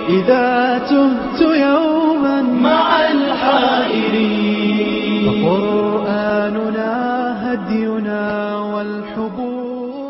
إذا تهت يوما مع الحائرين فقرآننا هدينا والحبور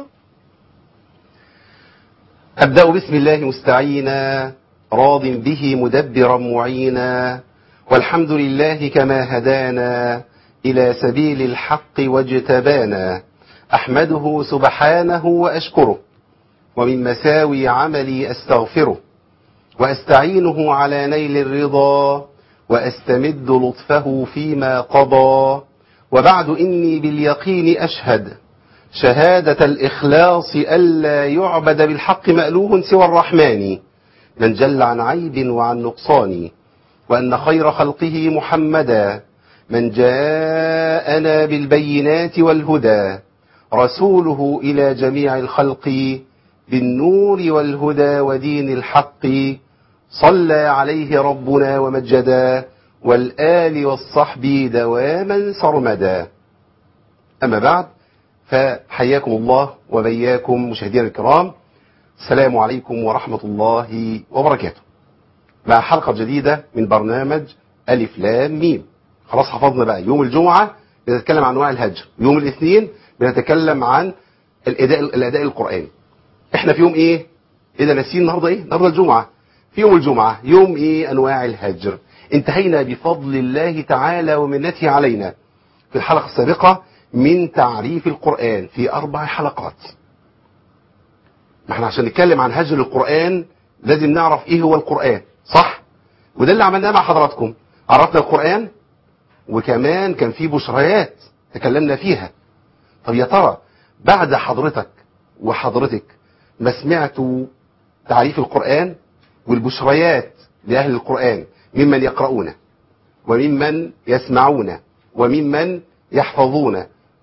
أبدأ بسم الله مستعينا راض به مدبرا معينا والحمد لله كما هدانا إلى سبيل الحق واجتبانا أحمده سبحانه وأشكره ومن مساوي عملي أستغفره وأستعينه على نيل الرضا وأستمد لطفه فيما قضى وبعد إني باليقين أشهد شهادة الإخلاص ألا يعبد بالحق مألوه سوى الرحمن من جل عن عيب وعن نقصان وأن خير خلقه محمدا من جاءنا بالبينات والهدى رسوله إلى جميع الخلق بالنور والهدى ودين الحق صلى عليه ربنا ومجدا والآل والصحب دواما سرمدا أما بعد فحياكم الله وبياكم مشاهدينا الكرام السلام عليكم ورحمة الله وبركاته مع حلقة جديدة من برنامج ألف لام ميم خلاص حفظنا بقى يوم الجمعة بنتكلم عن أنواع الهجر يوم الاثنين بنتكلم عن الأداء, الأداء القرآني احنا في يوم ايه ايه ده ناسيين النهارده ايه النهارده الجمعة في يوم الجمعة يوم ايه أنواع الهجر انتهينا بفضل الله تعالى ومنته علينا في الحلقة السابقة من تعريف القرآن في أربع حلقات ما احنا عشان نتكلم عن هجر القرآن لازم نعرف ايه هو القرآن صح وده اللي عملناه مع حضراتكم عرفنا القرآن وكمان كان في بشريات تكلمنا فيها طب يا ترى بعد حضرتك وحضرتك ما سمعتوا تعريف القرآن والبشريات لأهل القرآن ممن يقرؤون وممن يسمعون وممن يحفظون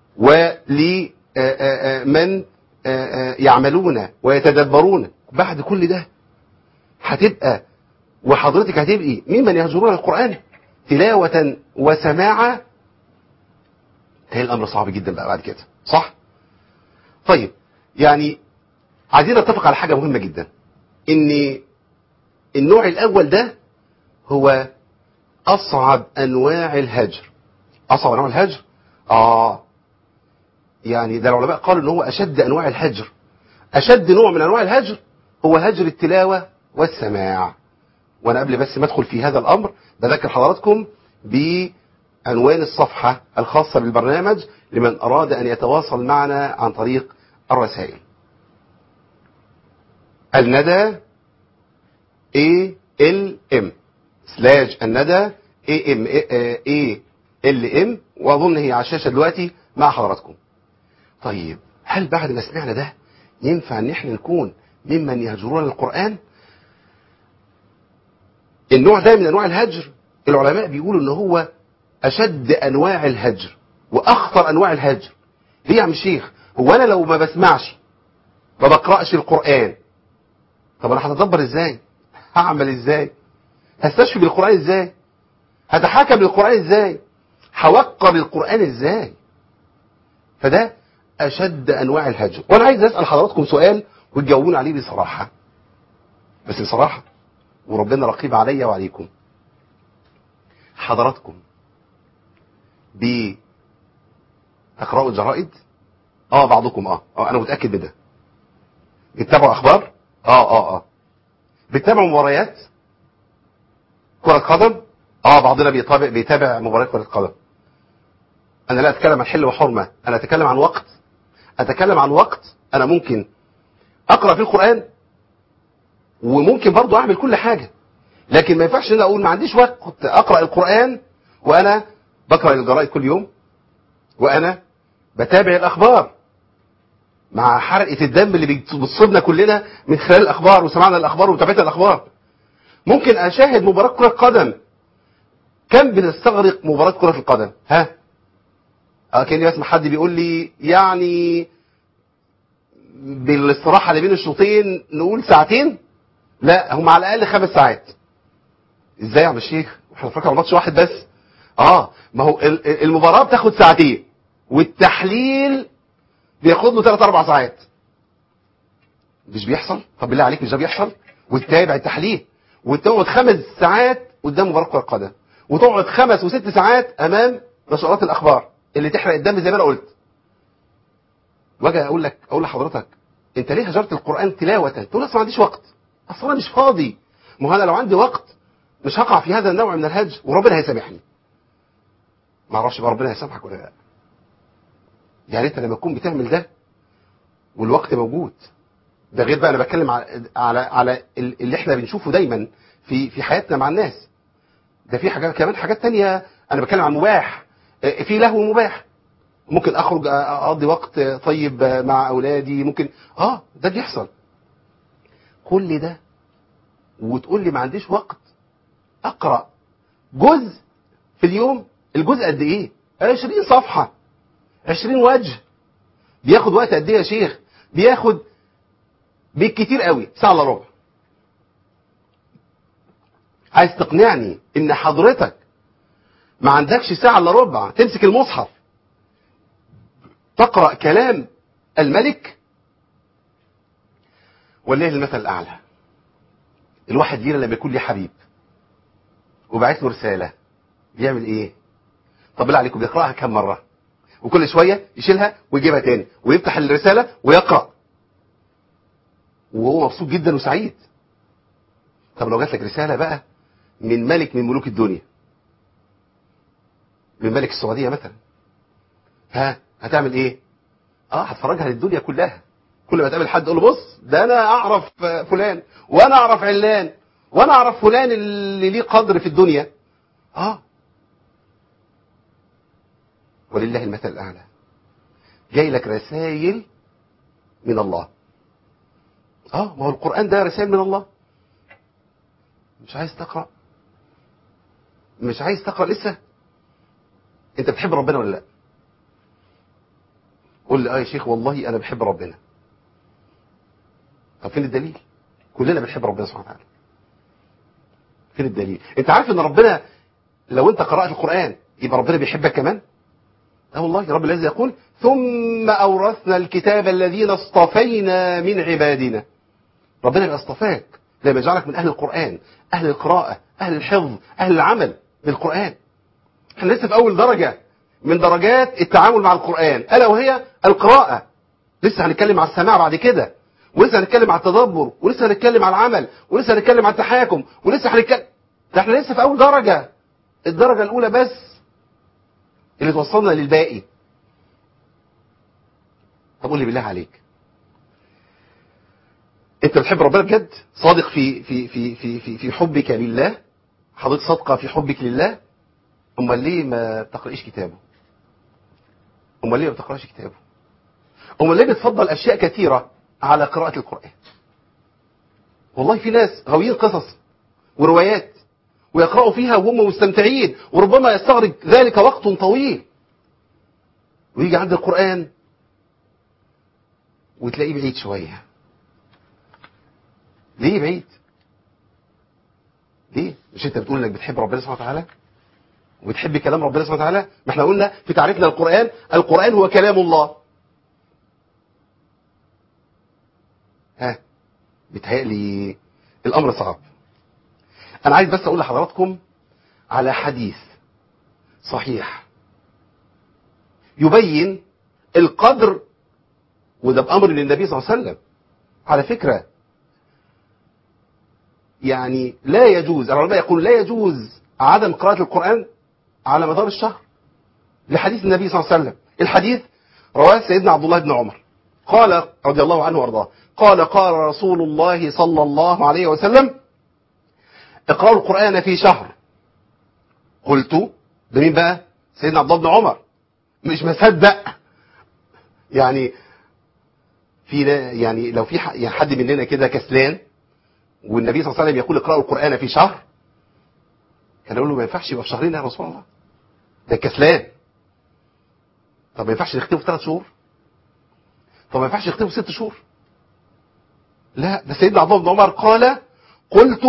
ولمن يعملون ويتدبرون بعد كل ده هتبقى وحضرتك هتبقي ممن يهجرون القرآن تلاوة وسماعا هي الأمر صعب جدا بقى بعد كده صح طيب يعني عايزين نتفق على حاجة مهمة جدا ان النوع الأول ده هو أصعب أنواع الهجر أصعب أنواع الهجر آه يعني ده العلماء قالوا ان هو أشد أنواع الهجر أشد نوع من أنواع الهجر هو هجر التلاوة والسماع وأنا قبل بس ما أدخل في هذا الأمر بذكر حضراتكم بعنوان الصفحة الخاصة بالبرنامج لمن أراد أن يتواصل معنا عن طريق الرسائل الندى A L M سلاش الندى A M A L M وأظن هي على الشاشة دلوقتي مع حضراتكم طيب هل بعد ما سمعنا ده ينفع ان احنا نكون ممن يهجرون القرآن النوع ده من انواع الهجر العلماء بيقولوا ان هو اشد انواع الهجر واخطر انواع الهجر ليه يا عم الشيخ هو انا لو ما بسمعش ما بقرأش القرآن طب انا هتدبر ازاي هعمل ازاي هستشفي بالقرآن ازاي هتحاكم للقرآن ازاي هوقر القرآن ازاي فده أشد أنواع الهجر وأنا عايز أسأل حضراتكم سؤال وتجاوبون عليه بصراحة بس بصراحة وربنا رقيب عليا وعليكم حضراتكم بتقرأوا الجرائد اه بعضكم اه اه انا متأكد بده بتتابعوا اخبار اه اه اه بتتابعوا مباريات كرة قدم اه بعضنا بيتابع بيتابع مباريات كرة قدم انا لا اتكلم عن حل وحرمة انا اتكلم عن وقت اتكلم عن وقت انا ممكن اقرا في القران وممكن برضو اعمل كل حاجه لكن ما ينفعش ان انا اقول ما عنديش وقت اقرا القران وانا بقرا الجرائد كل يوم وانا بتابع الاخبار مع حرقه الدم اللي بتصيبنا كلنا من خلال الاخبار وسمعنا الاخبار ومتابعه الاخبار ممكن اشاهد مباراه كره قدم كم بتستغرق مباراه كره القدم ها كأني بسمع حد بيقول لي يعني بالاستراحة اللي بين الشوطين نقول ساعتين لا هم على الأقل خمس ساعات ازاي يا عم الشيخ احنا فاكر ماتش واحد بس اه ما هو المباراة بتاخد ساعتين والتحليل بياخد له 3 4 ساعات مش بيحصل طب بالله عليك مش ده بيحصل وتتابع التحليل وتقعد خمس ساعات قدام مباراه كره القدم وتقعد خمس وست ساعات امام نشرات الاخبار اللي تحرق الدم زي ما انا قلت واجي اقول لك اقول لحضرتك انت ليه هجرت القران تلاوه تقول اصل ما عنديش وقت اصل انا مش فاضي ما هو انا لو عندي وقت مش هقع في هذا النوع من الهجر وربنا هيسامحني ما اعرفش بقى ربنا هيسامحك ولا لا يعني انت لما تكون بتعمل ده والوقت موجود ده غير بقى انا بتكلم على على على اللي احنا بنشوفه دايما في في حياتنا مع الناس ده في حاجات كمان حاجات تانية انا بتكلم عن مباح اه، في لهو مباح ممكن اخرج اقضي وقت طيب مع اولادي ممكن اه ده بيحصل كل ده وتقول لي ما عنديش وقت اقرا جزء في اليوم الجزء قد ايه 20 صفحه 20 وجه بياخد وقت قد ايه يا شيخ بياخد بالكتير قوي ساعه الا ربع عايز تقنعني ان حضرتك ما عندكش ساعه الا ربع تمسك المصحف تقرا كلام الملك ولله المثل الاعلى الواحد فينا لما يكون ليه حبيب وبعت له رساله بيعمل ايه طب بالله عليكم بيقراها كم مره وكل شويه يشيلها ويجيبها تاني ويفتح الرساله ويقرا وهو مبسوط جدا وسعيد طب لو جات لك رساله بقى من ملك من ملوك الدنيا من ملك السعوديه مثلا ها هتعمل ايه اه هتفرجها للدنيا كلها كل ما تقابل حد تقول له بص ده انا اعرف فلان وانا اعرف علان وانا اعرف فلان اللي ليه قدر في الدنيا اه ولله المثل الاعلى جاي لك رسائل من الله اه ما هو القران ده رسائل من الله مش عايز تقرا مش عايز تقرا لسه انت بتحب ربنا ولا لا قول لي اه يا شيخ والله انا بحب ربنا طب فين الدليل كلنا بنحب ربنا سبحانه وتعالى فين الدليل انت عارف ان ربنا لو انت قرات القران يبقى ربنا بيحبك كمان اه والله رب العزه يقول ثم اورثنا الكتاب الذين اصطفينا من عبادنا ربنا يبقى اصطفاك لما يجعلك من اهل القران اهل القراءه اهل الحفظ اهل العمل بالقران احنا لسه في اول درجه من درجات التعامل مع القران الا وهي القراءه لسه هنتكلم على السماع بعد كده ولسه هنتكلم على التدبر ولسه هنتكلم على العمل ولسه هنتكلم على التحاكم ولسه هنتكلم ده احنا لسه في اول درجه الدرجه الاولى بس اللي توصلنا للباقي طب قول لي بالله عليك انت بتحب ربنا بجد صادق في في في في في, في حبك لله حضرتك صادقه في حبك لله امال ليه ما بتقرايش كتابه امال ليه ما بتقراش كتابه امال ليه بتفضل اشياء كثيره على قراءه القران والله في ناس غاويين قصص وروايات ويقرأوا فيها وهم مستمتعين وربما يستغرق ذلك وقت طويل ويجي عند القرآن وتلاقيه بعيد شوية ليه بعيد ليه مش انت بتقول انك بتحب ربنا سبحانه وتعالى وبتحب كلام ربنا سبحانه وتعالى ما احنا قلنا في تعريفنا القرآن القرآن هو كلام الله ها بيتهيألي الأمر صعب أنا عايز بس أقول لحضراتكم على حديث صحيح يبين القدر وده بأمر للنبي صلى الله عليه وسلم على فكرة يعني لا يجوز العلماء يقول لا يجوز عدم قراءة القرآن على مدار الشهر لحديث النبي صلى الله عليه وسلم الحديث رواه سيدنا عبد الله بن عمر قال رضي الله عنه وارضاه قال قال رسول الله صلى الله عليه وسلم اقرأوا القرآن في شهر قلت ده مين بقى سيدنا عبد الله بن عمر مش مصدق يعني في يعني لو في يعني حد مننا كده كسلان والنبي صلى الله عليه وسلم يقول اقرأوا القرآن في شهر كان يقول له ما ينفعش يبقى في شهرين يا رسول الله ده كسلان طب ما ينفعش نختمه في ثلاث شهور طب ما ينفعش نختمه في ست شهور لا ده سيدنا عبد الله بن عمر قال قلت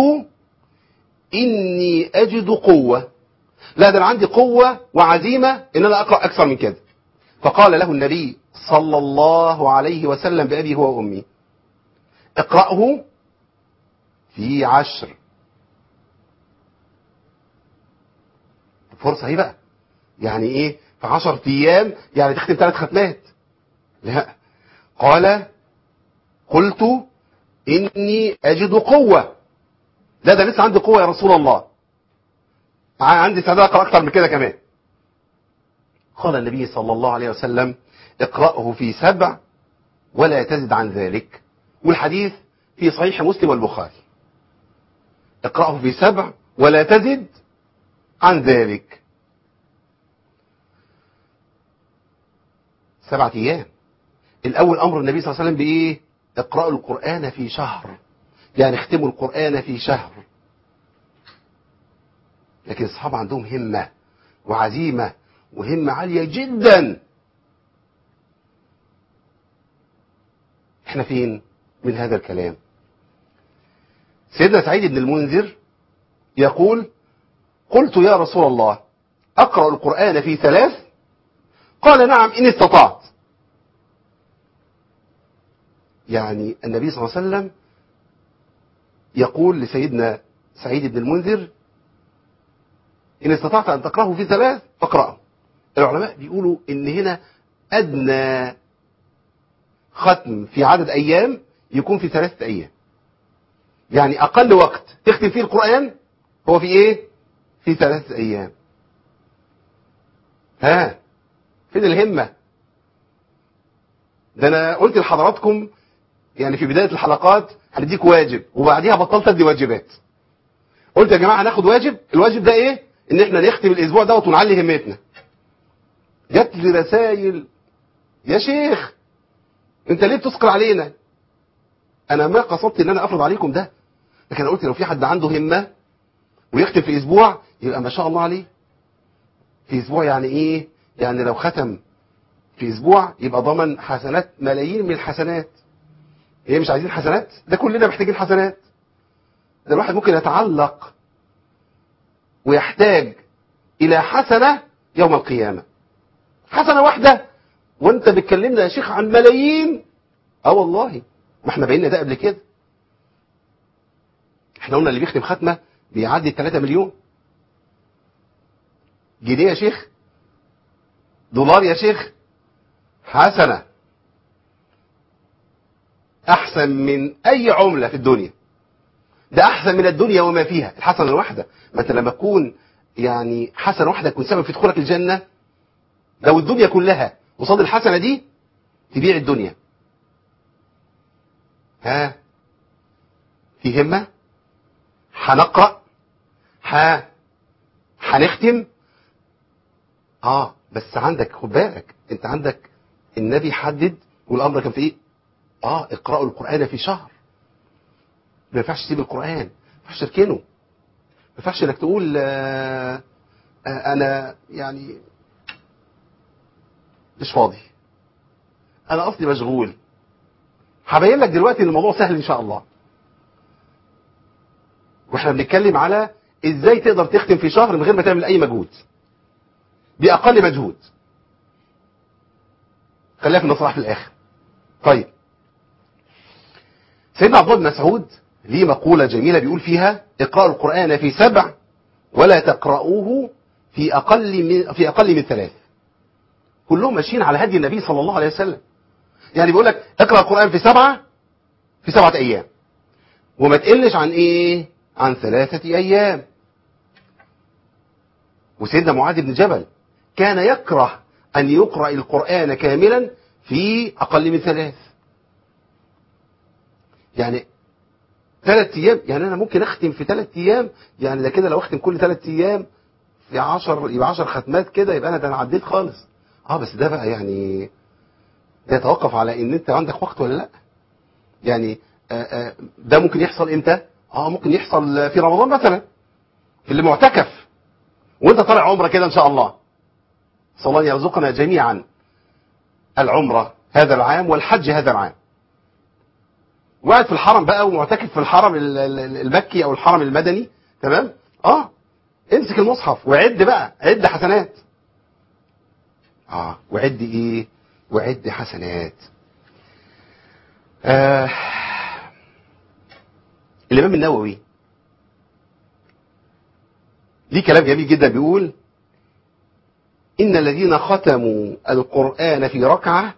إني أجد قوة لا ده أنا عندي قوة وعزيمة إن أنا أقرأ أكثر من كده فقال له النبي صلى الله عليه وسلم بأبي هو وأمي اقرأه في عشر فرصة اهي بقى يعني ايه في 10 ايام يعني تختم ثلاث ختمات لا قال قلت اني اجد قوة لا ده لسه عندي قوة يا رسول الله عندي استعداد اقرا اكتر من كده كمان قال النبي صلى الله عليه وسلم اقرأه في سبع ولا تزد عن ذلك والحديث في صحيح مسلم والبخاري اقرأه في سبع ولا تزد عن ذلك سبعة أيام الأول أمر النبي صلى الله عليه وسلم بإيه اقرأوا القرآن في شهر يعني اختموا القرآن في شهر لكن الصحابة عندهم همة وعزيمة وهمة عالية جدا احنا فين من هذا الكلام سيدنا سعيد بن المنذر يقول قلت يا رسول الله أقرأ القرآن في ثلاث قال نعم إن استطعت يعني النبي صلى الله عليه وسلم يقول لسيدنا سعيد بن المنذر إن استطعت أن تقرأه في ثلاث فاقرأه العلماء بيقولوا إن هنا أدنى ختم في عدد أيام يكون في ثلاثة أيام يعني أقل وقت تختم فيه القرآن هو في إيه في ثلاثة أيام ها فين الهمة ده أنا قلت لحضراتكم يعني في بداية الحلقات هنديك واجب وبعديها بطلت ادي واجبات قلت يا جماعة هناخد واجب الواجب ده ايه ان احنا نختم الاسبوع دوت ونعلي همتنا جات لي رسائل يا شيخ انت ليه بتثقل علينا انا ما قصدت ان انا افرض عليكم ده لكن انا قلت لو في حد عنده همة ويختم في اسبوع يبقى ما شاء الله عليه في اسبوع يعني ايه يعني لو ختم في اسبوع يبقى ضمن حسنات ملايين من الحسنات هي مش عايزين حسنات ده كلنا محتاجين حسنات ده الواحد ممكن يتعلق ويحتاج الى حسنة يوم القيامة حسنة واحدة وانت بتكلمنا يا شيخ عن ملايين اه والله ما احنا بينا ده قبل كده احنا قلنا اللي بيختم ختمة بيعدي 3 مليون جنيه يا شيخ دولار يا شيخ حسنة احسن من اي عملة في الدنيا ده احسن من الدنيا وما فيها الحسنة الواحدة ما انت لما تكون يعني حسنة واحدة تكون سبب في دخولك الجنة لو الدنيا كلها قصاد الحسنة دي تبيع الدنيا ها في همة هنقرأ ها هنختم اه بس عندك خد بالك انت عندك النبي حدد والامر كان في ايه اه اقرأوا القرآن في شهر ما ينفعش تسيب القرآن ما ينفعش تركنه ما ينفعش انك تقول آه آه انا يعني مش فاضي انا اصلي مشغول هبين لك دلوقتي ان الموضوع سهل ان شاء الله واحنا بنتكلم على ازاي تقدر تختم في شهر من غير ما تعمل اي مجهود باقل مجهود خليها في النصائح في الاخر طيب سيدنا عبد الله بن مسعود ليه مقولة جميلة بيقول فيها اقرأوا القرآن في سبع ولا تقرؤوه في أقل من في أقل من ثلاث كلهم ماشيين على هدي النبي صلى الله عليه وسلم يعني بيقول لك اقرأ القرآن في سبعة في سبعة أيام وما تقلش عن إيه عن ثلاثة أيام وسيدنا معاذ بن جبل كان يكره أن يقرأ القرآن كاملا في أقل من ثلاث يعني ثلاث أيام يعني أنا ممكن أختم في ثلاث أيام يعني ده كده لو أختم كل ثلاث أيام في عشر يبقى عشر ختمات كده يبقى أنا ده أنا عديت خالص اه بس ده بقى يعني ده يتوقف على ان انت عندك وقت ولا لا يعني آآ آآ ده ممكن يحصل امتى اه ممكن يحصل في رمضان مثلا في اللي معتكف وانت طالع عمره كده ان شاء الله صلى الله يرزقنا جميعا العمره هذا العام والحج هذا العام وقاعد في الحرم بقى ومعتكف في الحرم المكي او الحرم المدني تمام اه امسك المصحف وعد بقى عد حسنات اه وعد ايه وعد حسنات آه الامام النووي ليه كلام جميل جدا بيقول إن الذين ختموا القرآن في ركعة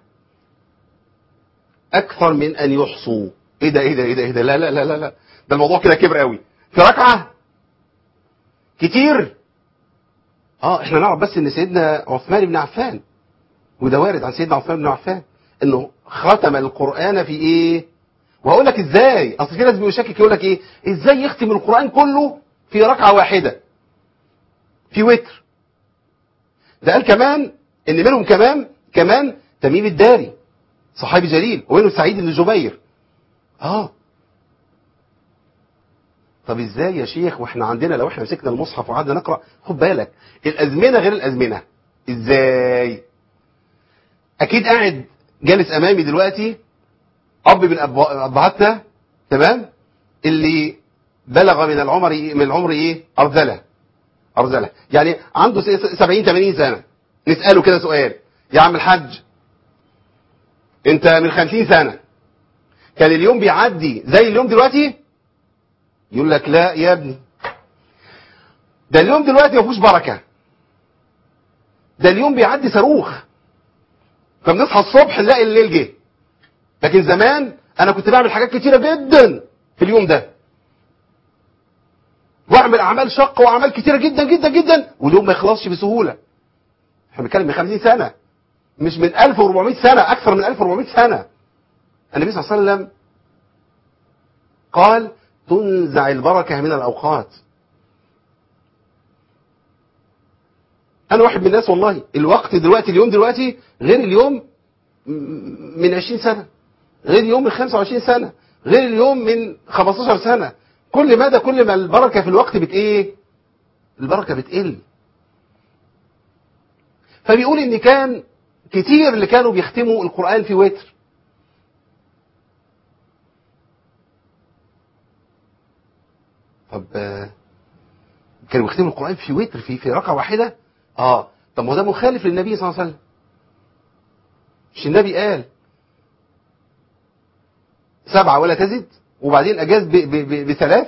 أكثر من أن يحصوا إيه ده إيه ده إيه ده إيه ده لا لا لا لا لا ده الموضوع كده كبر قوي في ركعة كتير اه احنا نعرف بس ان سيدنا عثمان بن عفان وده وارد عن سيدنا عثمان بن عفان انه ختم القرآن في ايه وهقول لك ازاي اصل في ناس بيشكك يقول لك ايه ازاي يختم القرآن كله في ركعة واحدة في وتر ده قال كمان ان منهم كمان كمان تميم الداري صحابي جليل ومنهم سعيد بن جبير اه طب ازاي يا شيخ واحنا عندنا لو احنا مسكنا المصحف وقعدنا نقرا خد بالك الازمنه غير الازمنه ازاي اكيد قاعد جالس امامي دلوقتي اب من أب- ابهاتنا تمام اللي بلغ من العمر من العمر ايه ارذله ارذله يعني عنده س- س- 70 80 سنه نساله كده سؤال يا عم الحاج انت من 50 سنه كان اليوم بيعدي زي اليوم دلوقتي يقول لك لا يا ابني ده اليوم دلوقتي ما فيهوش بركه ده اليوم بيعدي صاروخ فبنصحى الصبح نلاقي الليل جه لكن زمان انا كنت بعمل حاجات كتيره جدا في اليوم ده واعمل اعمال شاقه واعمال كتيره جدا جدا جدا واليوم ما يخلصش بسهوله احنا بنتكلم من 50 سنه مش من 1400 سنه اكثر من 1400 سنه النبي صلى الله عليه وسلم قال تنزع البركه من الاوقات انا واحد من الناس والله الوقت دلوقتي اليوم دلوقتي غير اليوم م- من 20 سنه غير اليوم من 25 سنه غير اليوم من 15 سنه كل مدى كل ما البركه في الوقت بت ايه البركه بتقل فبيقول ان كان كتير اللي كانوا بيختموا القران في وتر طب آه، كانوا بيختموا القران في وتر في في ركعه واحده اه طب ما هو ده مخالف للنبي صلى الله عليه وسلم مش النبي قال سبعة ولا تزد وبعدين أجاز ب- ب- ب- بثلاث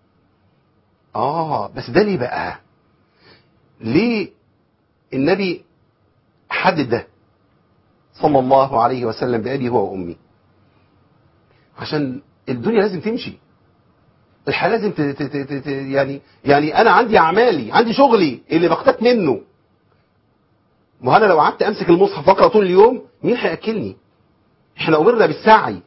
آه بس ده ليه بقى ليه النبي حدد ده صلى الله عليه وسلم بأبي هو وأمي عشان الدنيا لازم تمشي الحياة لازم ت- ت- ت- ت- يعني يعني أنا عندي أعمالي عندي شغلي اللي بقتات منه ما هو أنا لو قعدت أمسك المصحف أقرأ طول اليوم مين هيأكلني؟ إحنا أمرنا بالسعي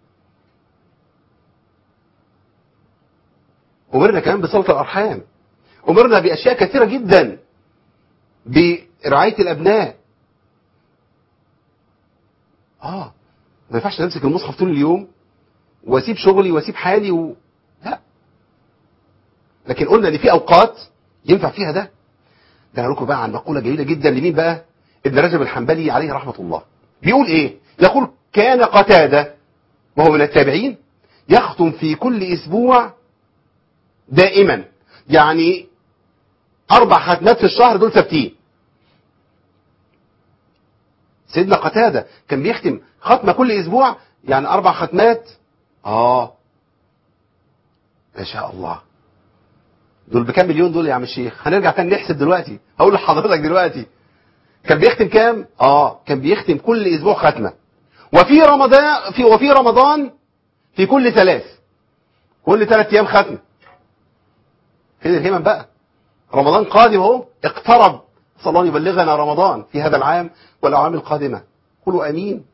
أمرنا كمان بصلة الأرحام أمرنا بأشياء كثيرة جدا برعاية الأبناء آه ما ينفعش نمسك المصحف طول اليوم واسيب شغلي واسيب حالي و... لا لكن قلنا ان في اوقات ينفع فيها ده ده انا لكم بقى عن مقوله جميله جدا لمين بقى ابن رجب الحنبلي عليه رحمه الله بيقول ايه يقول كان قتاده وهو من التابعين يختم في كل اسبوع دائما يعني اربع ختمات في الشهر دول ثابتين سيدنا قتاده كان بيختم ختمه كل اسبوع يعني اربع ختمات اه ما شاء الله دول بكام مليون دول يا عم الشيخ هنرجع تاني نحسب دلوقتي هقول لحضرتك دلوقتي كان بيختم كام اه كان بيختم كل اسبوع ختمه وفي رمضان في وفي رمضان في كل ثلاث كل ثلاث ايام ختمه فين الهمم بقى رمضان قادم اهو اقترب صلى الله أن يبلغنا رمضان في هذا العام والاعوام القادمه قولوا امين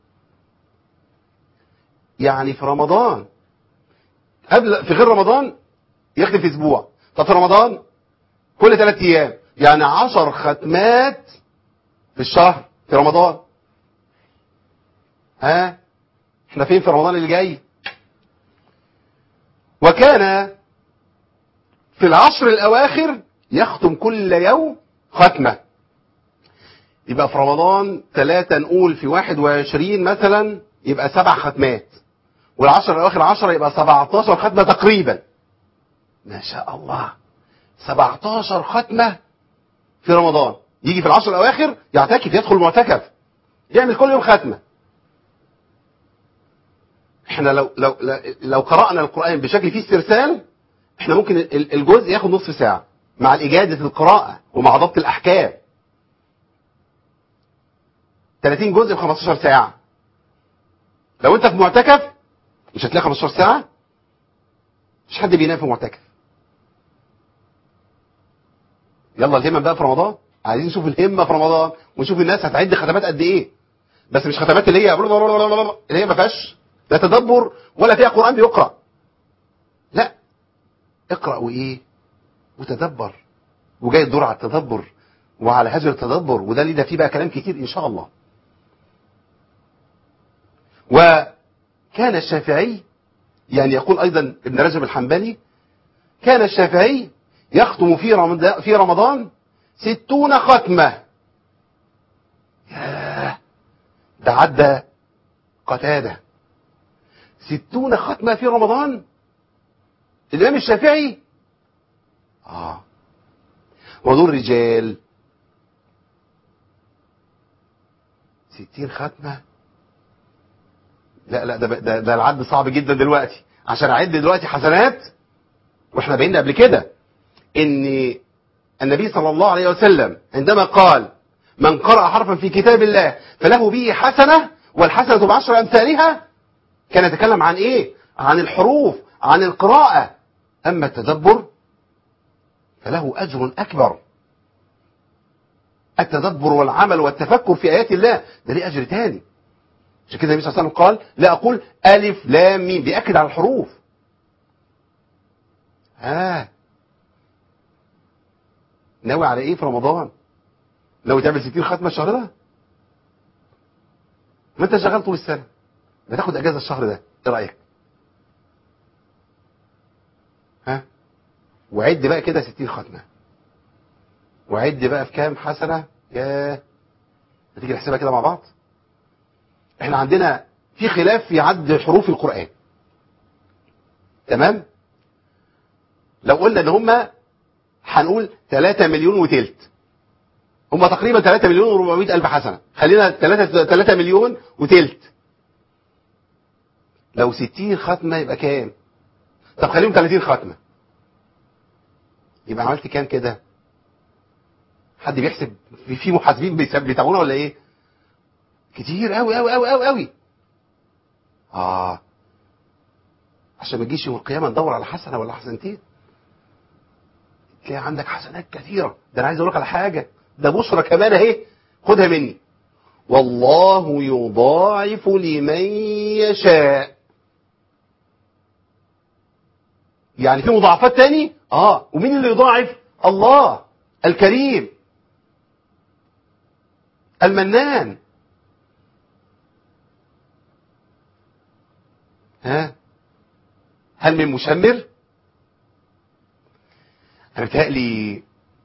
يعني في رمضان قبل في غير رمضان يختم في اسبوع طب في رمضان كل ثلاث ايام يعني عشر ختمات في الشهر في رمضان ها احنا فين في رمضان اللي جاي وكان في العشر الاواخر يختم كل يوم ختمه يبقى في رمضان ثلاثة نقول في واحد وعشرين مثلا يبقى سبع ختمات والعشر الأواخر عشرة يبقى سبعتاشر ختمة تقريبا ما شاء الله سبعتاشر ختمة في رمضان يجي في العشر الأواخر يعتكف يدخل المعتكف يعمل كل يوم ختمة احنا لو لو لو قرأنا القرآن بشكل فيه استرسال احنا ممكن ال- الجزء ياخد نصف ساعة مع الإجادة القراءة ومع ضبط الأحكام 30 جزء ب 15 ساعة لو انت في معتكف مش هتلاقي 15 ساعة مش حد بينام في معتكف يلا الهمة بقى في رمضان عايزين نشوف الهمة في رمضان ونشوف الناس هتعد ختمات قد ايه بس مش ختمات اللي هي اللي هي ما فيهاش لا تدبر ولا فيها قرآن بيقرأ لا اقرأ وايه وتدبر وجاي الدور على التدبر وعلى هجر التدبر وده اللي ده فيه بقى كلام كتير ان شاء الله وكان الشافعي يعني يقول ايضا ابن رجب الحنبلي كان الشافعي يختم في رمضان في رمضان ستون ختمة ياه ده عدى قتادة ستون ختمة في رمضان الإمام الشافعي آه ودول رجال ستين ختمة لا لا ده, ده, ده العد صعب جدا دلوقتي عشان أعد دلوقتي حسنات واحنا بينا قبل كده ان النبي صلى الله عليه وسلم عندما قال من قرأ حرفا في كتاب الله فله به حسنة والحسنة بعشر أمثالها كان يتكلم عن إيه عن الحروف عن القراءة أما التدبر فله أجر أكبر التدبر والعمل والتفكر في آيات الله ده ليه أجر تاني عشان كده النبي صلى الله عليه وسلم قال لا أقول ألف لام ميم بيأكد على الحروف ها ناوي على ايه في رمضان ناوي تعمل 60 ختمه الشهر ده ما انت شغال طول السنه ما تاخد اجازه الشهر ده ايه رايك ها وعد بقى كده 60 ختمه وعد بقى في كام حسنه يا هتيجي نحسبها كده مع بعض احنا عندنا في خلاف في عد حروف القران تمام لو قلنا ان هم هنقول 3 مليون وتلت هم تقريبا 3 مليون و400 الف حسنه خلينا 3 3 مليون وتلت لو 60 ختمه يبقى كام طب خليهم 30 ختمه يبقى عملت كام كده حد بيحسب في في محاسبين بيتابعونا ولا ايه كتير قوي قوي قوي قوي قوي اه عشان ما تجيش يوم القيامه ندور على حسنه ولا حسنتين تلاقي عندك حسنات كثيرة ده أنا عايز أقول لك على حاجة ده بشرى كمان أهي خدها مني والله يضاعف لمن يشاء يعني في مضاعفات تاني اه ومين اللي يضاعف الله الكريم المنان ها هل من مشمر انا بتهيألي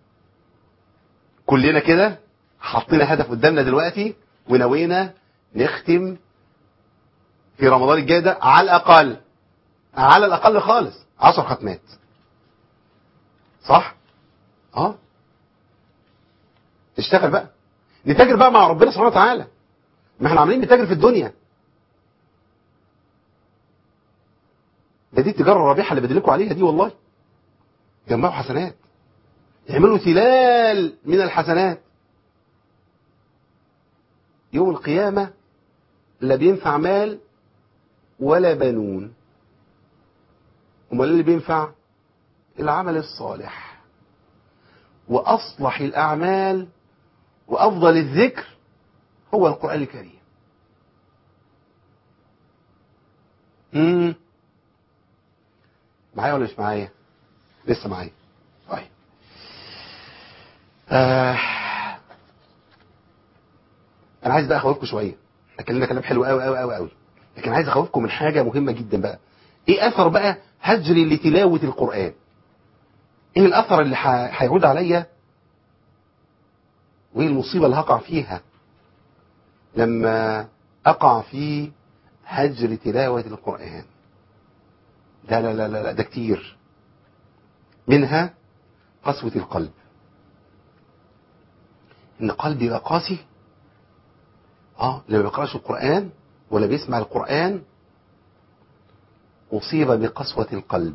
كلنا كده حطينا هدف قدامنا دلوقتي ونوينا نختم في رمضان الجاي ده على الاقل على الاقل خالص عشر ختمات صح اه نشتغل بقى نتاجر بقى مع ربنا سبحانه وتعالى ما احنا عاملين نتاجر في الدنيا ده دي التجاره الرابحه اللي بدلكوا عليها دي والله جمعوا حسنات يعملوا تلال من الحسنات يوم القيامة لا بينفع مال ولا بنون امال اللي بينفع العمل الصالح وأصلح الأعمال وأفضل الذكر هو القرآن الكريم امم معايا ولا مش معايا لسه معايا طيب آه. انا عايز بقى اخوفكم شويه اتكلمنا كلام حلو قوي قوي قوي قوي لكن عايز اخوفكم من حاجه مهمه جدا بقى ايه اثر بقى هجري لتلاوه القران ايه الاثر اللي هيعود عليا وايه المصيبه اللي هقع فيها لما اقع في هجر تلاوه القران لا لا لا لا ده كتير منها قسوة القلب ان قلبي يبقى قاسي اه اللي ما بيقراش القرآن ولا بيسمع القرآن أصيب بقسوة القلب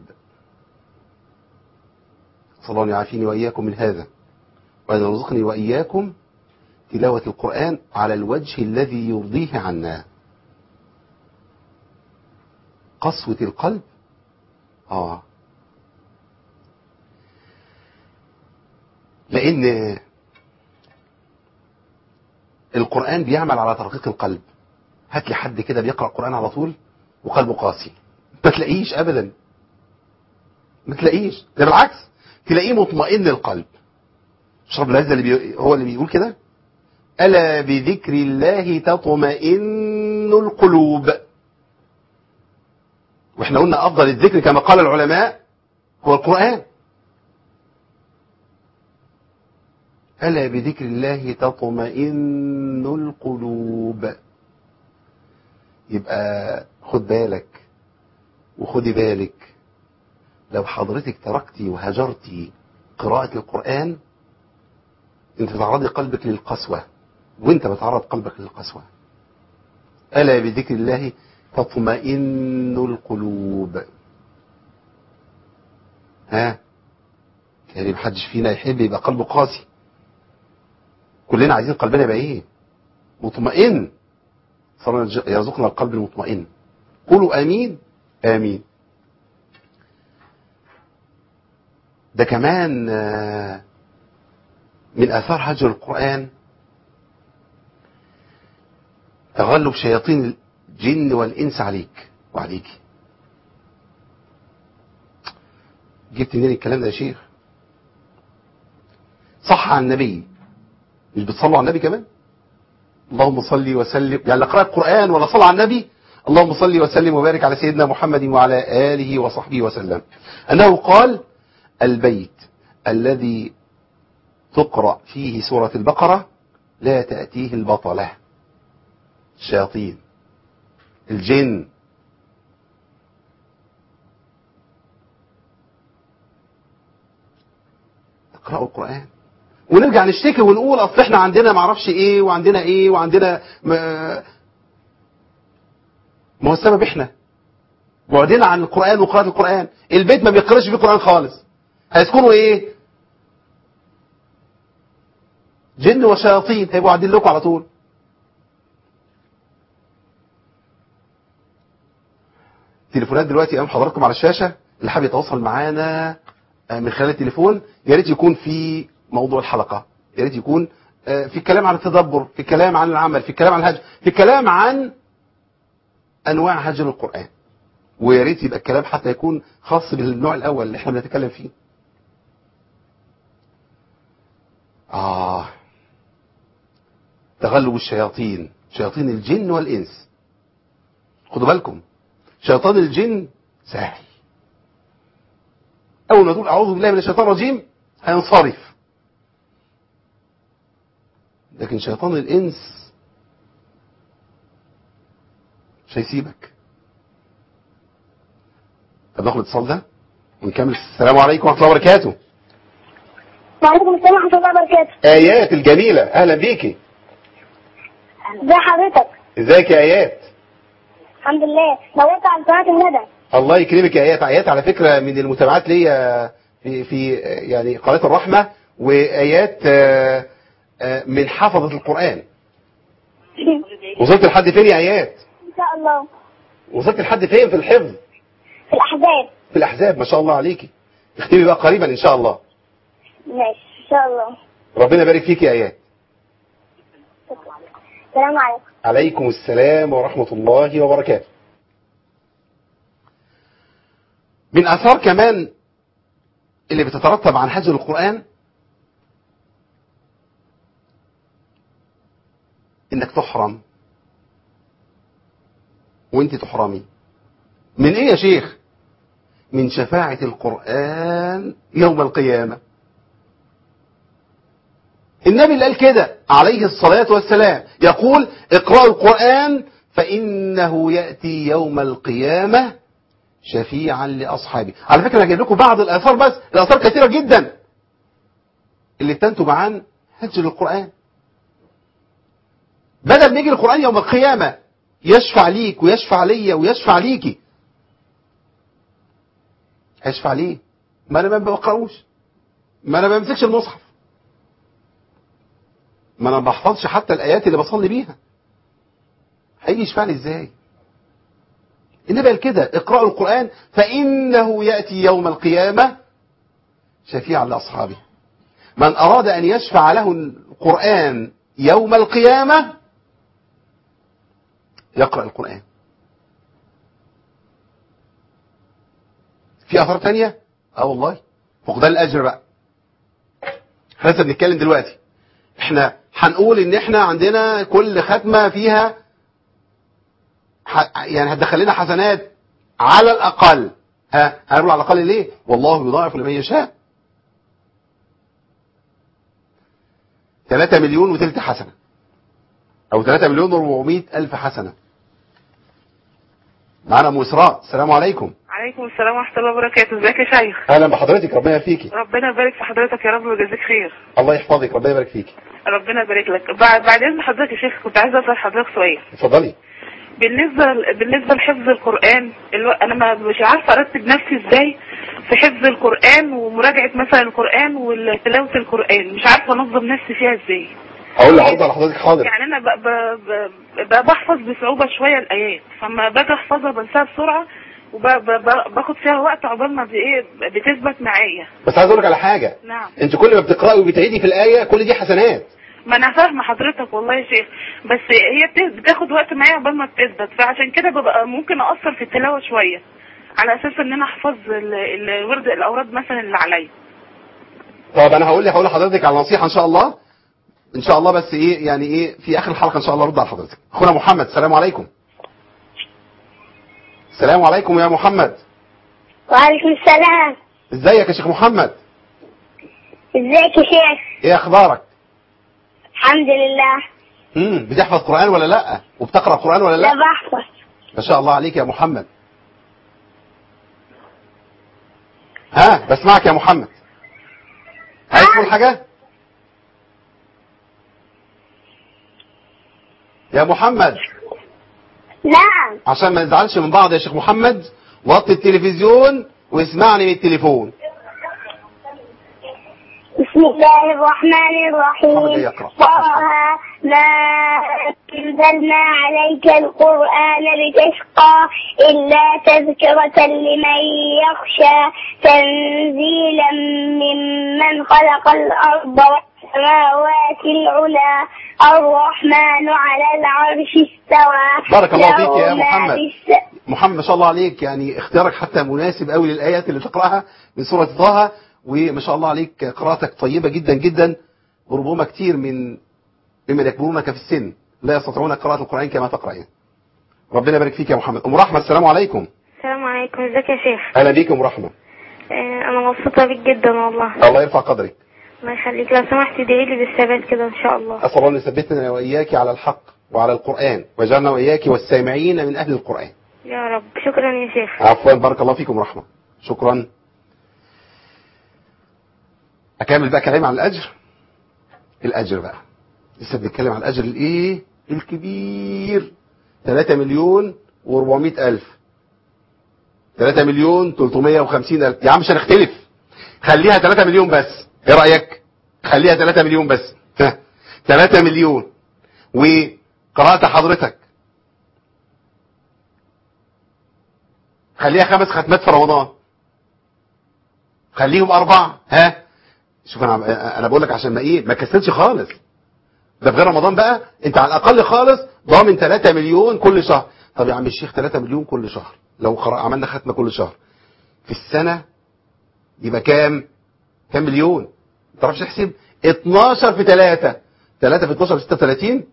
صلى الله يعافيني وإياكم من هذا وأن يرزقني وإياكم تلاوة القرآن على الوجه الذي يرضيه عنا قسوة القلب آه لأن القرآن بيعمل على ترقيق القلب هات لي حد كده بيقرأ القرآن على طول وقلبه قاسي ما تلاقيش أبدا ما تلاقيش ده بالعكس تلاقيه مطمئن القلب مش رب العزة اللي بي... هو اللي بيقول كده ألا بذكر الله تطمئن القلوب واحنا قلنا أفضل الذكر كما قال العلماء هو القرآن ألا بذكر الله تطمئن القلوب يبقى خد بالك وخدي بالك لو حضرتك تركتي وهجرتي قراءة القرآن انت بتعرضي قلبك للقسوة وانت بتعرض قلبك للقسوة ألا بذكر الله تطمئن القلوب ها يعني محدش فينا يحب يبقى قلبه قاسي كلنا عايزين قلبنا يبقى ايه مطمئن صلى يرزقنا القلب المطمئن قولوا امين امين ده كمان من اثار هجر القران تغلب شياطين الجن والانس عليك وعليك جبت منين الكلام ده يا شيخ صح عن النبي مش بتصلوا على النبي كمان اللهم صل وسلم يعني لا قرأ القرآن ولا صلى على النبي اللهم صل وسلم وبارك على سيدنا محمد وعلى آله وصحبه وسلم أنه قال البيت الذي تقرأ فيه سورة البقرة لا تأتيه البطلة الشياطين الجن تقرأوا القرآن ونرجع نشتكي ونقول اصل احنا عندنا معرفش ايه وعندنا ايه وعندنا ما, ما هو السبب احنا بعدنا عن القرآن وقراءة القرآن البيت ما بيقراش فيه القرآن خالص هيسكنوا ايه جن وشياطين هيبقوا قاعدين لكم على طول تليفونات دلوقتي امام حضراتكم على الشاشة اللي حابب يتواصل معانا من خلال التليفون يا ريت يكون في موضوع الحلقة يا ريت يكون في كلام عن التدبر في كلام عن العمل في كلام عن الهجر في كلام عن انواع هجر القرآن ويا ريت يبقى الكلام حتى يكون خاص بالنوع الاول اللي احنا بنتكلم فيه اه تغلب الشياطين شياطين الجن والانس خدوا بالكم شيطان الجن سهل اول ما تقول اعوذ بالله من الشيطان الرجيم هينصرف لكن شيطان الانس مش هيسيبك طب ناخد الاتصال ده ونكمل السلام عليكم ورحمه الله وبركاته وعليكم السلام ورحمة الله وبركاته ايات الجميله اهلا بيكي ازي حضرتك ازيك يا ايات الحمد لله نورت على قناة الندى الله يكرمك يا ايات ايات على فكره من المتابعات ليا في في يعني قناه الرحمه وايات آه، آه، من حفظه القران وصلت لحد فين يا ايات ان شاء الله وصلت لحد فين في الحفظ في الأحزاب في الاحزاب ما شاء الله عليكي تختمي بقى قريبا ان شاء الله ماشي ان شاء الله ربنا يبارك فيك يا ايات السلام عليكم عليكم السلام ورحمة الله وبركاته من أثار كمان اللي بتترتب عن هجر القرآن إنك تحرم وإنت تحرمي من إيه يا شيخ من شفاعة القرآن يوم القيامة النبي اللي قال كده عليه الصلاة والسلام يقول اقرأوا القرآن فإنه يأتي يوم القيامة شفيعا لأصحابه على فكرة أنا جايب لكم بعض الآثار بس الآثار كثيرة جدا اللي تنتج عن هجر القرآن بدل ما يجي القرآن يوم القيامة يشفع ليك ويشفع ليا ويشفع ليكي هيشفع ليه ما انا ما بقراوش ما انا ما بمسكش المصحف ما انا ما بحفظش حتى الايات اللي بصلي بيها هيجي يشفع لي ازاي النبي قال كده اقرأوا القرآن فإنه يأتي يوم القيامة شفيعا لأصحابه من أراد أن يشفع له القرآن يوم القيامة يقرأ القرآن في أثار تانية اه والله فقدان الأجر بقى احنا لسه بنتكلم دلوقتي احنا هنقول ان احنا عندنا كل ختمة فيها ح- يعني هتدخل لنا حسنات على الأقل ها هنقول على الأقل ليه والله يضاعف لمن يشاء 3 مليون وتلت حسنة أو 3 مليون و400 ألف حسنة معانا أم إسراء السلام عليكم عليكم السلام ورحمة الله وبركاته ازيك يا شيخ أهلا بحضرتك ربنا يفيكي ربنا يبارك في حضرتك يا رب ويجزيك خير الله يحفظك ربنا يبارك فيكي ربنا يبارك لك بعد بعد اذن حضرتك يا شيخ كنت عايزه اسال حضرتك سؤال اتفضلي بالنسبه بالنسبه لحفظ القران الو... انا ما مش عارفه ارتب نفسي ازاي في حفظ القران ومراجعه مثلا القران وتلاوه القران مش عارفه انظم نفسي فيها ازاي هقول لحضرتك على حضرتك حاضر يعني انا ب... ب... ب... ب... بحفظ بصعوبه شويه الايات فما باجي احفظها بنساها بسرعه وباخد فيها وقت عقبال ما ب- ايه بتثبت معايا بس عايز اقول لك على حاجة نعم انت كل ما بتقرأي وبتعيدي في الآية كل دي حسنات ما انا فاهمه حضرتك والله يا شيخ بس هي بت- بتاخد وقت معايا قبل ما بتثبت فعشان كده ببقى ممكن اقصر في التلاوه شويه على اساس ان انا احفظ ال- ال- الورد الاوراد مثلا اللي عليا طب انا هقول لك هقول لحضرتك على نصيحة ان شاء الله ان شاء الله بس ايه يعني ايه في اخر الحلقة ان شاء الله ارد على حضرتك اخونا محمد السلام عليكم السلام عليكم يا محمد وعليكم السلام ازيك يا شيخ محمد ازيك يا شيخ ايه اخبارك الحمد لله امم بتحفظ قرآن ولا لا وبتقرأ قرآن ولا لا لا بحفظ ما شاء الله عليك يا محمد ها بسمعك يا محمد عايز تقول حاجة يا محمد نعم عشان ما نزعلش من بعض يا شيخ محمد وطي التلفزيون واسمعني من التليفون بسم الله الرحمن محمد الرحيم يقرأ. طه ما أنزلنا عليك القرآن لتشقى إلا تذكرة لمن يخشى تنزيلا ممن خلق الأرض والسماوات العلى الرحمن على العرش استوى بارك الله فيك يا له ما محمد. في الس- محمد ما شاء الله عليك يعني اختيارك حتى مناسب قوي للآيات اللي تقرأها من سورة طه وما شاء الله عليك قراءتك طيبة جدا جدا وربما كتير من ممن يكبرونك في السن لا يستطيعون قراءة القرآن كما تقرأ يعني. ربنا يبارك فيك يا محمد أم رحمة السلام عليكم السلام عليكم ازيك يا شيخ أهلا بيك يا أم رحمة آه، انا مبسوطه بيك جدا والله الله يرفع قدرك الله يخليك لو سمحت ادعي لي بالثبات كده ان شاء الله أسأل الله أن يثبتنا وإياك على الحق وعلى القرآن وجعلنا وإياك والسامعين من أهل القرآن يا رب شكرا يا شيخ عفوا بارك الله فيكم رحمة شكرا أكمل بقى كلامي عن الأجر الأجر بقى لسه بنتكلم عن الأجر الإيه الكبير 3 مليون و400 ألف 3 مليون 350 ألف يا عم مش هنختلف خليها 3 مليون بس إيه رأيك خليها 3 مليون بس ها 3 مليون وقراءة حضرتك خليها خمس ختمات في رمضان خليهم أربعة ها شوف أنا أنا بقول لك عشان ما إيه ما كسلش خالص ده في غير رمضان بقى أنت على الأقل خالص ضامن 3 مليون كل شهر طب يا عم الشيخ 3 مليون كل شهر لو قرأ عملنا ختمة كل شهر في السنة يبقى كام كام مليون ما تعرفش تحسب 12 في 3 3 في 12 36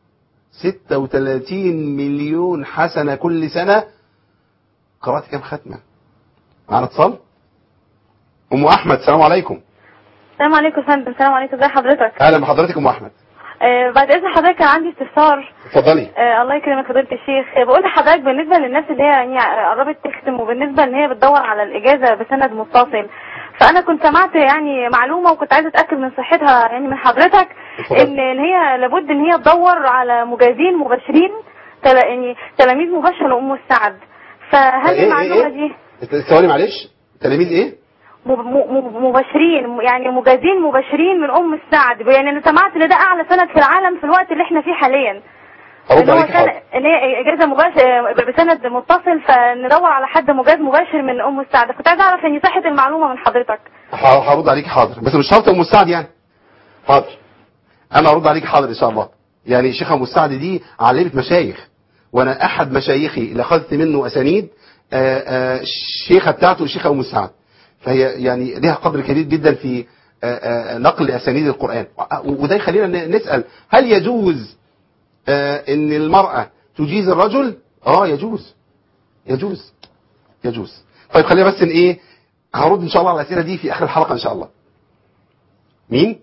36 مليون حسنة كل سنة قرأت كام ختمة معنا اتصال ام احمد السلام عليكم السلام عليكم يا فندم السلام عليكم ازي حضرتك اهلا بحضرتك ام احمد آه بعد اذن حضرتك كان عندي استفسار اتفضلي آه الله يكرمك فضيله الشيخ آه بقول لحضرتك بالنسبه للناس اللي هي يعني قربت تختم وبالنسبه ان هي بتدور على الاجازه بسند متصل فانا كنت سمعت يعني معلومه وكنت عايزه اتاكد من صحتها يعني من حضرتك اتفضل. ان ان هي لابد ان هي تدور على مجازين مباشرين تل... يعني تلاميذ مباشره لام السعد فهل إيه- إيه- المعلومه إيه؟ دي ثواني معلش تلاميذ ايه م- م- مباشرين يعني مجازين مباشرين من ام السعد يعني انا سمعت ان ده اعلى سند في العالم في الوقت اللي احنا فيه حاليا ارد ان هو عليك سنة حاضر ان هي اجازه مباشر بسند متصل فندور على حد مجاز مباشر من ام السعد كنت عايزه اعرف ان صحه المعلومه من حضرتك ه- هرد عليك حاضر بس مش شرط ام السعد يعني حاضر انا ارد عليك حاضر ان شاء الله يعني الشيخه ام السعد دي علمت مشايخ وانا احد مشايخي اللي اخذت منه اسانيد آه، آه، الشيخه بتاعته الشيخه ام السعد فهي يعني لها قدر كبير جدا في آه، آه، نقل اسانيد القران و- وده يخلينا ن- نسال هل يجوز آه، ان المراه تجيز الرجل اه يجوز يجوز يجوز طيب خلينا بس ان ايه هرد ان شاء الله على الاسئله دي في اخر الحلقه ان شاء الله مين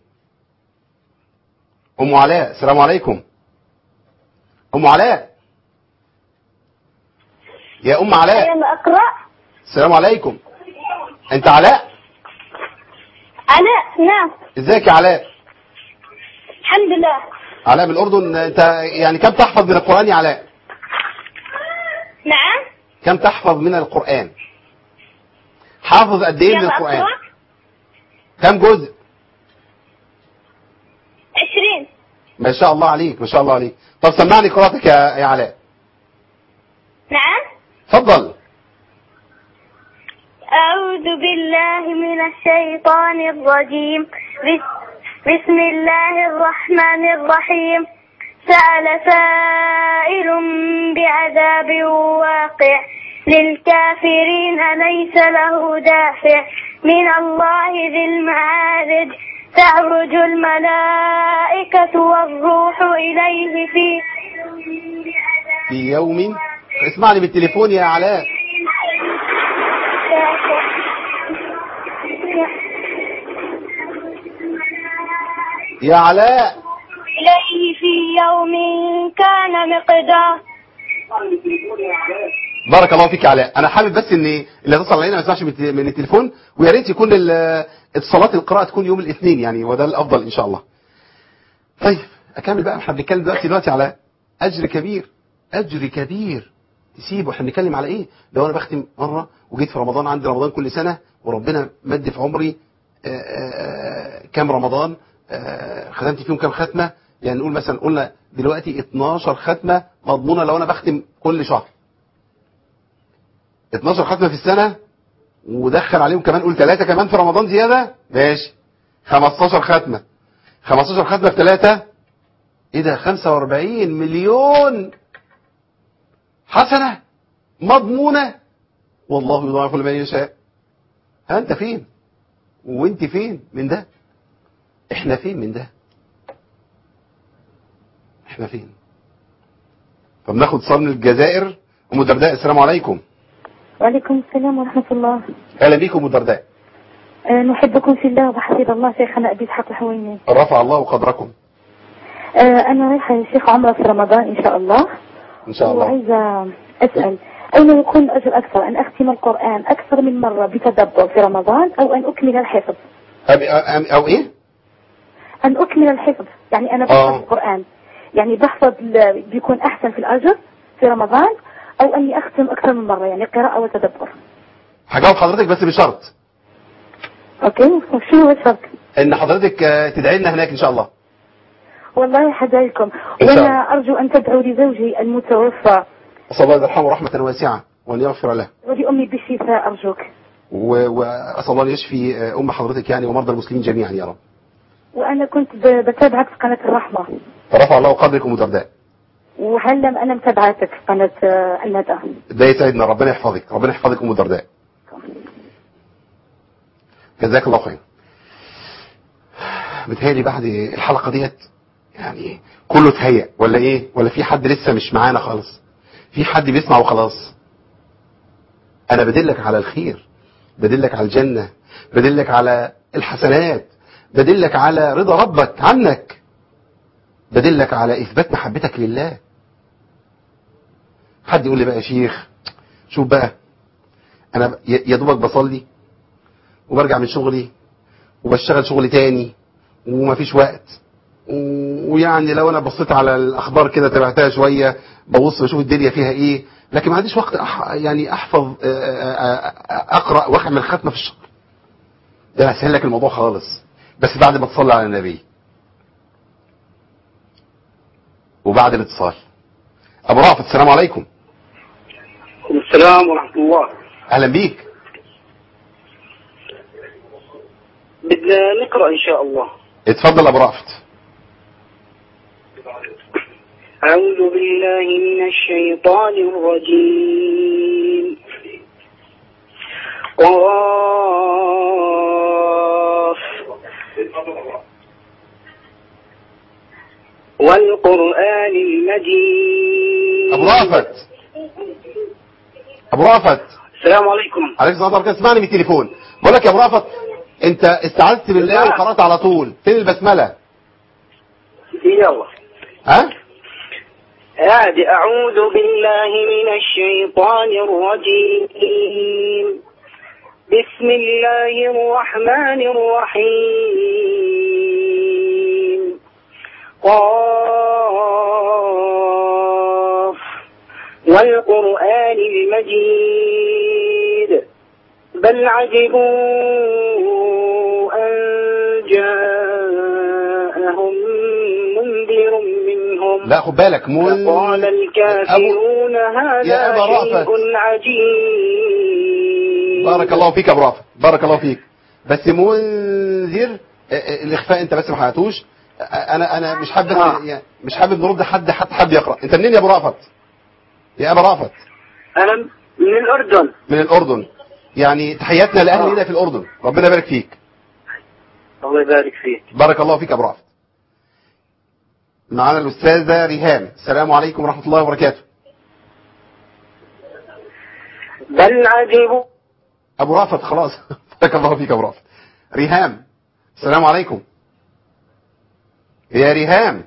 ام علاء السلام عليكم ام علاء يا ام علاء أنا أقرأ السلام عليكم انت علاء أنا نعم ازيك يا علاء الحمد لله علاء من الاردن انت يعني كم تحفظ من القران يا علاء نعم كم تحفظ من القران حافظ قد ايه من كم القران أقرأ كم جزء عشرين ما شاء الله عليك ما شاء الله عليك طب سمعني قراءتك يا يا علاء نعم اتفضل أعوذ بالله من الشيطان الرجيم بس- بسم الله الرحمن الرحيم سأل سائل بعذاب واقع للكافرين ليس له دافع من الله ذي المعارج تعرج الملائكة والروح إليه في في يوم اسمعني بالتليفون يا علاء يا علاء إليه في يوم كان مقدار بارك الله فيك يا علاء انا حابب بس ان اللي يتصل علينا ما يسمعش من الت- من التليفون ويا ريت يكون ال- اتصالات القراءه تكون يوم الاثنين يعني وده الافضل ان شاء الله طيب اكمل بقى احنا بنتكلم دلوقتي دلوقتي على اجر كبير اجر كبير تسيبه احنا بنتكلم على ايه لو انا بختم مره وجيت في رمضان عندي رمضان كل سنه وربنا مد في عمري آه، آه، كام رمضان آه، ختمت فيهم كام ختمه يعني نقول مثلا قلنا دلوقتي 12 ختمه مضمونه لو انا بختم كل شهر 12 ختمه في السنه ودخل عليهم كمان قول ثلاثه كمان في رمضان زياده ماشي 15 ختمه 15 ختمه في ثلاثه ايه ده 45 مليون حسنه مضمونه والله يضاعف لمن يشاء ها انت فين وانت فين من ده احنا فين من ده احنا فين طب ناخد صار من الجزائر ام الدرداء السلام عليكم وعليكم السلام ورحمة الله اهلا بيكم ام الدرداء آه، نحبكم في الله وحفظ الله شيخنا أبي إسحاق الحويني رفع الله قدركم آه، أنا رايحة يا شيخ عمرة في رمضان إن شاء الله ان شاء الله وعايزة أسأل أين يكون الأجر أكثر أن أختم القرآن أكثر من مرة بتدبر في رمضان أو أن أكمل الحفظ أب... أم... او ايه أن أكمل الحفظ يعني أنا آه. بحفظ القرآن يعني بحفظ ل- بيكون أحسن في الأجر في رمضان أو أني أختم أكثر من مرة يعني قراءة وتدبر هجاوب حضرتك بس بشرط أوكي شو هو الشرط ان حضرتك آه، تدعي لنا هناك ان شاء الله والله حدايكم إن شاء وأنا أرجو أن تدعوا لزوجي المتوفى اسال الله يرحمه رحمه واسعه وان يغفر له ولأمي بالشفاء أرجوك و- واسال الله ان يشفي آه، ام حضرتك يعني ومرضى المسلمين جميعا يا رب وأنا كنت ب- بتابعك في قناة الرحمة فرفع الله قدرك ام الدرداء وهلا أنا متابعتك في قناة آه، الندى ده يسعدنا ربنا يحفظك ربنا يحفظك ام الدرداء جزاك الله خير متهيألي بعد الحلقة ديت يعني كله اتهيأ ولا ايه ولا في حد لسه مش معانا خالص في حد بيسمع وخلاص انا بدلك على الخير بدلك على الجنة بدلك على الحسنات بدلك على رضا ربك عنك بدلك على اثبات محبتك لله حد يقول لي بقى يا شيخ شوف بقى انا ب- يا يا دوبك بصلي وبرجع من شغلي وبشتغل شغل تاني ومفيش وقت و- ويعني لو انا بصيت على الاخبار كده تابعتها شويه ببص بشوف الدنيا فيها ايه لكن ما عنديش وقت أح يعني احفظ آه، آه، آه، اقرا واعمل ختمه في الشهر ده انا هسهل لك الموضوع خالص بس بعد ما تصلي على النبي وبعد الاتصال ابو رافت السلام عليكم السلام ورحمة الله اهلا بيك بدنا نقرأ إن شاء الله اتفضل ابو رافت أعوذ بالله من الشيطان الرجيم قاف والقرآن المجيد ابو رافت ابو رافت السلام عليكم عليك الصلاه والسلام اسمعني من التليفون بقول لك يا ابو رافت انت استعذت بالله وقرات على طول فين البسمله يلا ها عاد أعوذ بالله من الشيطان الرجيم بسم الله الرحمن الرحيم قاف والقرآن المجيد بل عجبوا أن جاءهم منذر منهم لا خد بالك مول فقال الكافرون يا هذا أبا رأفت. شيء عجيب بارك الله فيك يا ابو رافت بارك الله فيك بس منذر اه، اه، الاخفاء انت بس ما حياتوش اه، انا انا مش حابب آه. يعني مش حابب نرد حد حتى حد يقرا انت منين يا ابو رافت يا ابو رافت أنا من الأردن من الاردن يعني تحياتنا لاهل آه. هنا في الاردن ربنا يبارك فيك الله يبارك فيك بارك الله فيك يا ابو رافت معانا الاستاذه ريهام السلام عليكم ورحمه الله وبركاته بل عجبوا ابو رافت خلاص بارك الله فيك يا ابو رافت ريهام السلام عليكم يا ريهام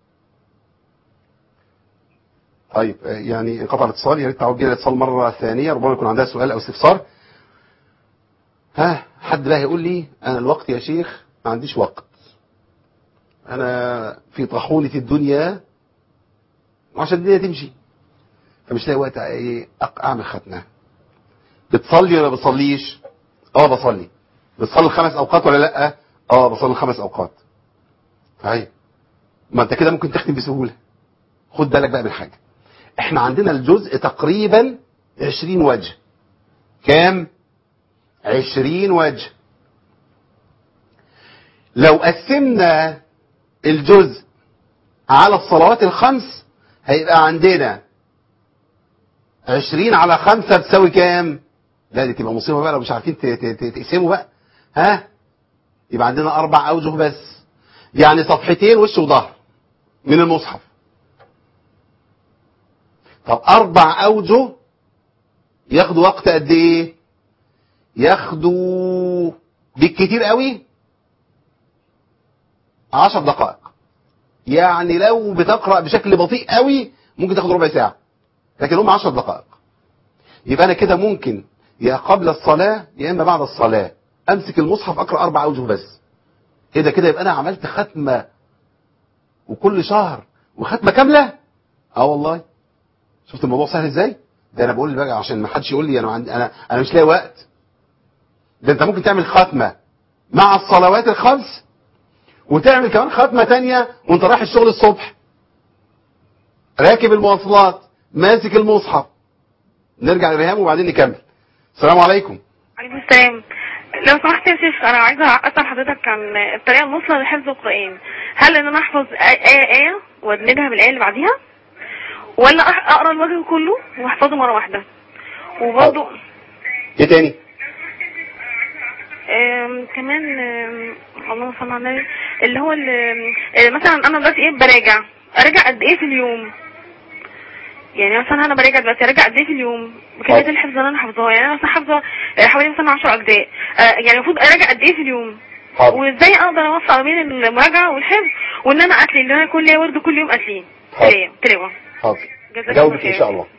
طيب آه، يعني انقطع الاتصال يا ريت تعود بينا الاتصال مره ثانيه ربما يكون عندها سؤال او استفسار ها حد بقى يقول لي انا الوقت يا شيخ ما عنديش وقت انا في طاحونه الدنيا وعشان الدنيا تمشي فمش لاقي وقت ايه أق- اعمل ختمه بتصلي ولا بتصليش اه بصلي بتصلي الخمس اوقات ولا لا اه بصلي الخمس اوقات طيب ما انت كده ممكن تختم بسهوله خد بالك بقى من حاجه احنا عندنا الجزء تقريبا 20 وجه كام 20 وجه لو قسمنا الجزء على الصلوات الخمس هيبقى عندنا 20 على 5 تساوي كام لا دي تبقى مصيبه بقى لو مش عارفين ت- ت- ت- تقسموا بقى ها يبقى عندنا اربع اوجه بس يعني صفحتين وش وظهر من المصحف طب اربع اوجه ياخدوا وقت قد ايه ياخدوا بالكتير قوي عشر دقائق يعني لو بتقرأ بشكل بطيء قوي ممكن تاخد ربع ساعة لكن هم عشر دقائق يبقى انا كده ممكن يا قبل الصلاة يا اما بعد الصلاة امسك المصحف اقرأ اربع اوجه بس ايه ده كده يبقى انا عملت ختمة وكل شهر وختمة كاملة اه والله شفت الموضوع سهل ازاي ده انا بقول بقى عشان ما حدش يقول لي انا عندي انا انا مش لاقي وقت ده انت ممكن تعمل ختمة مع الصلوات الخمس وتعمل كمان ختمة تانية وانت رايح الشغل الصبح راكب المواصلات ماسك المصحف نرجع لريهام وبعدين نكمل السلام عليكم عليكم السلام لو سمحت يا شيخ انا عايزه اسال حضرتك عن الطريقه المثلى لحفظ القران هل ان انا احفظ آية آية, آية وادمجها بالايه اللي بعديها ولا أح- اقرا الوجه كله واحفظه مره واحده وبرضه ايه تاني آم، كمان آم، اللهم صل على النبي اللي هو ال- آه، مثلا انا دلوقتي ايه براجع اراجع قد ايه في اليوم يعني مثلا انا براجع دلوقتي اراجع قد ايه في اليوم بكميه حاضر. الحفظ اللي انا حافظاها يعني انا مثلا حافظه آه، حوالي مثلا 10 اجزاء آه، يعني المفروض اراجع قد ايه في اليوم حاضر وازاي اقدر اوفق ما بين المراجعه والحفظ وان انا اتلي ان انا كل ليا ورد كل يوم اتليه حاضر. تلاوه تلاوه حاضر جزاك جاوبك الله ان خير. شاء الله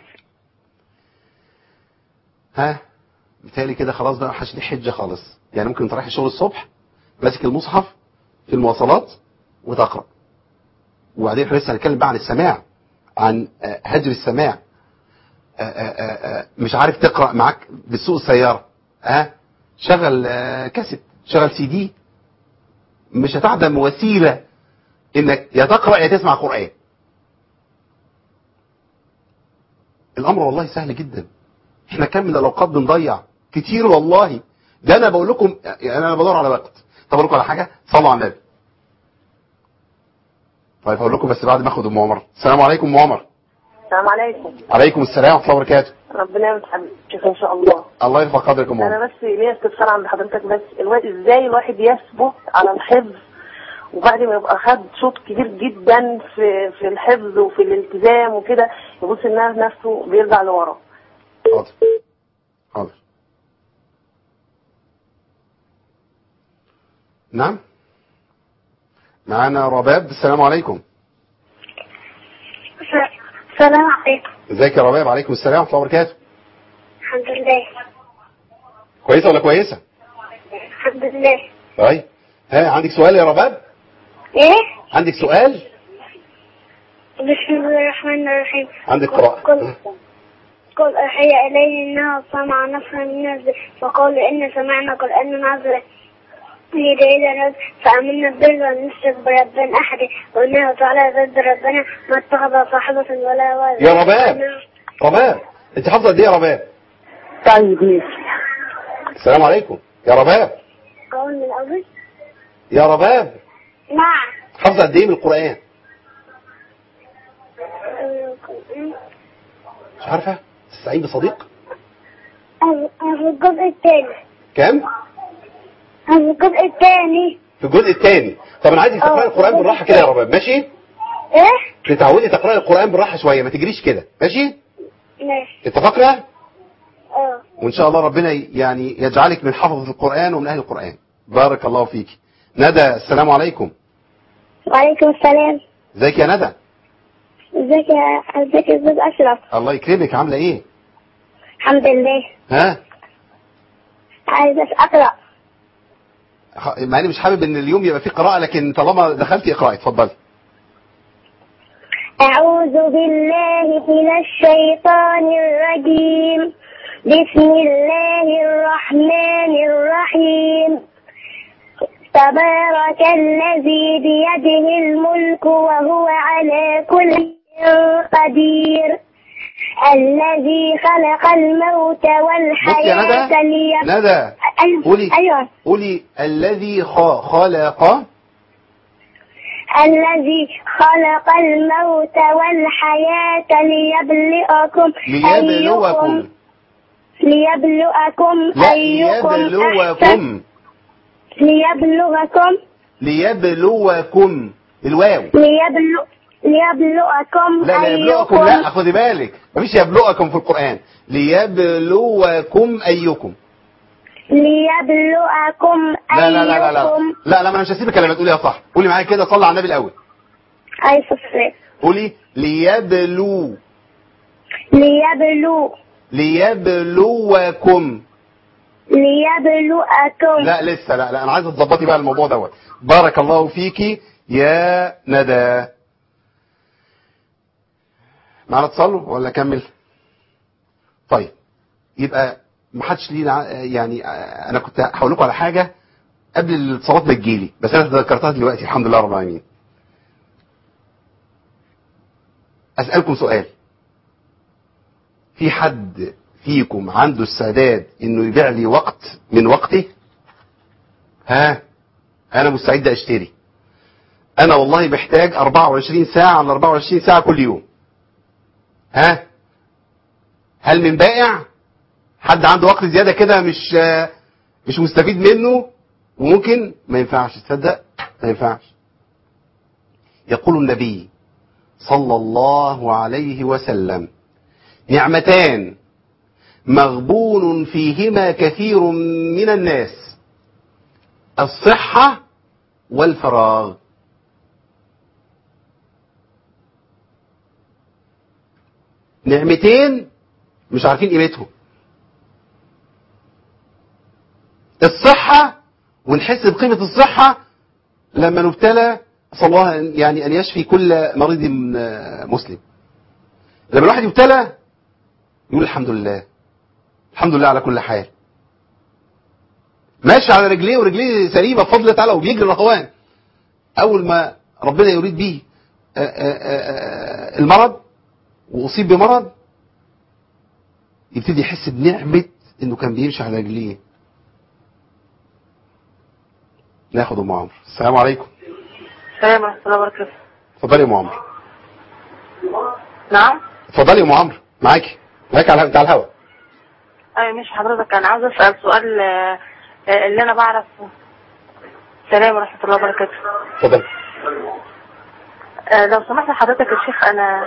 ها بالتالي كده خلاص بقى محدش ليه حجه خالص يعني ممكن انت رايح الشغل الصبح ماسك المصحف في المواصلات وتقرا وبعدين احنا لسه هنتكلم بقى عن السماع عن آه، هجر السماع آه، آه، آه، آه، مش عارف تقرا معاك بسوق السياره ها شغل آه، كاسيت شغل سي دي مش هتعدم وسيله انك يا تقرا يا تسمع قران الامر والله سهل جدا احنا كم من الاوقات بنضيع كتير والله ده انا بقول لكم يعني انا بدور على وقت طب اقول لكم على حاجه صلوا على النبي طيب هقول لكم بس بعد ما اخد ام عمر السلام عليكم ام عمر السلام عليكم عليكم السلام ورحمه الله وبركاته ربنا يمسح شيخ ان شاء الله الله يرفع قدرك يا ام عمر انا بس ليا استفسار عند حضرتك بس الوا- ازاي الواحد يثبت على الحفظ وبعد ما يبقى خد شوط كبير جدا في في الحفظ وفي الالتزام وكده يبص انها نفسه بيرجع لورا حاضر حاضر نعم معانا رباب السلام عليكم السلام عليكم ازيك يا رباب عليكم السلام ورحمه الله وبركاته الحمد لله كويسه ولا كويسه الحمد لله طيب ها عندك سؤال يا رباب ايه عندك سؤال بسم الله الرحمن الرحيم عندك قراءة قل قل أوحي إلي إنه سمع نفر من الناس فقالوا إن سمعنا قرآنا عذرا يهدي إلى الرب فآمنا به ولم نشرك بربنا أحد وإنه تعالى ضد ربنا ما اتخذ صاحبة ولا ولد يا رباب. رباب انت حافظه قد ايه يا رباب طيب ماشي السلام عليكم يا رباب قول من الأول يا رباب نعم حافظه قد ايه من القران مش عارفه تستعين بصديق في الجزء الثاني كام في الجزء الثاني في الجزء الثاني طب انا عايزك تقراي اه. القران بالراحه كده يا رباب ماشي إيه؟ تتعودي تقراي القران بالراحه شويه ما تجريش كده ماشي ماشي اتفقنا اه وان شاء الله ربنا يعني يجعلك من حفظة القرآن ومن اهل القرآن بارك الله فيك ندى السلام عليكم وعليكم السلام ازيك يا ندى ازيك يا ازيك يا استاذ اشرف الله يكرمك عامله ايه الحمد لله ها عايزة اقرا خ- مع اني مش حابب ان اليوم يبقى فيه قراءة لكن طالما دخلتي اقراي اتفضلي أعوذ بالله من الشيطان الرجيم بسم الله الرحمن الرحيم تبارك الذي بيده الملك وهو على كل شيء قدير الذي خلق الموت بصي يا والحياة ندى ليب... ندى أيوة قولي أيوة قولي الذي خ- خلق الذي خلق الموت والحياة ليبلغكم ليبلوكم ليبلغكم لا أيكم أحسن ليبلوكم ليبلغكم ليبلوكم الواو ليبلغ ليبلغكم لا لا يبلغكم أيكم لا خدي بالك مفيش يبلغكم في القرآن ليبلوكم أيكم ليبلغكم لا لا لا لا لا أيكم لا لا ما انا مش هسيبك الا لما تقوليها صح قولي معايا كده صلي على النبي الاول أي الصلاة قولي ليبلو ليبلو ليبلوكم ليبلغكم لا لسه لا لا انا عايز تظبطي بقى الموضوع دوت بارك الله فيكي يا ندى معانا اتصال ولا اكمل طيب يبقى ما حدش لينا ع- يعني آه، انا كنت هقول لكم على حاجه قبل الاتصالات ما تجيلي بس انا تذكرتها دلوقتي الحمد لله رب العالمين اسالكم سؤال في حد فيكم عنده استعداد انه يبيع لي وقت من وقته ها انا مستعد اشتري انا والله محتاج 24 ساعة على 24 ساعة كل يوم ها هل من بائع حد عنده وقت زيادة كده مش آه، مش مستفيد منه وممكن ما ينفعش تصدق ما ينفعش يقول النبي صلى الله عليه وسلم نعمتان مغبون فيهما كثير من الناس الصحة والفراغ نعمتين مش عارفين قيمتهم الصحة ونحس بقيمة الصحة لما نبتلى صلى الله يعني أن يشفي كل مريض مسلم لما الواحد يبتلى يقول الحمد لله الحمد لله على كل حال ماشي على رجليه ورجليه سليمه بفضل الله تعالى وبيجري رهوان اول ما ربنا يريد به آه، آه، آه، المرض واصيب بمرض يبتدي يحس بنعمه انه كان بيمشي على رجليه ناخد ام عمرو السلام عليكم السلام ورحمة الله وبركاته اتفضلي يا ام عمرو نعم اتفضلي يا ام عمرو معاكي معاكي على على الهوا ايوه مش حضرتك انا عاوز اسال سؤال آه، آه، اللي انا بعرفه السلام ورحمة الله وبركاته اتفضلي آه، لو سمحت حضرتك يا شيخ انا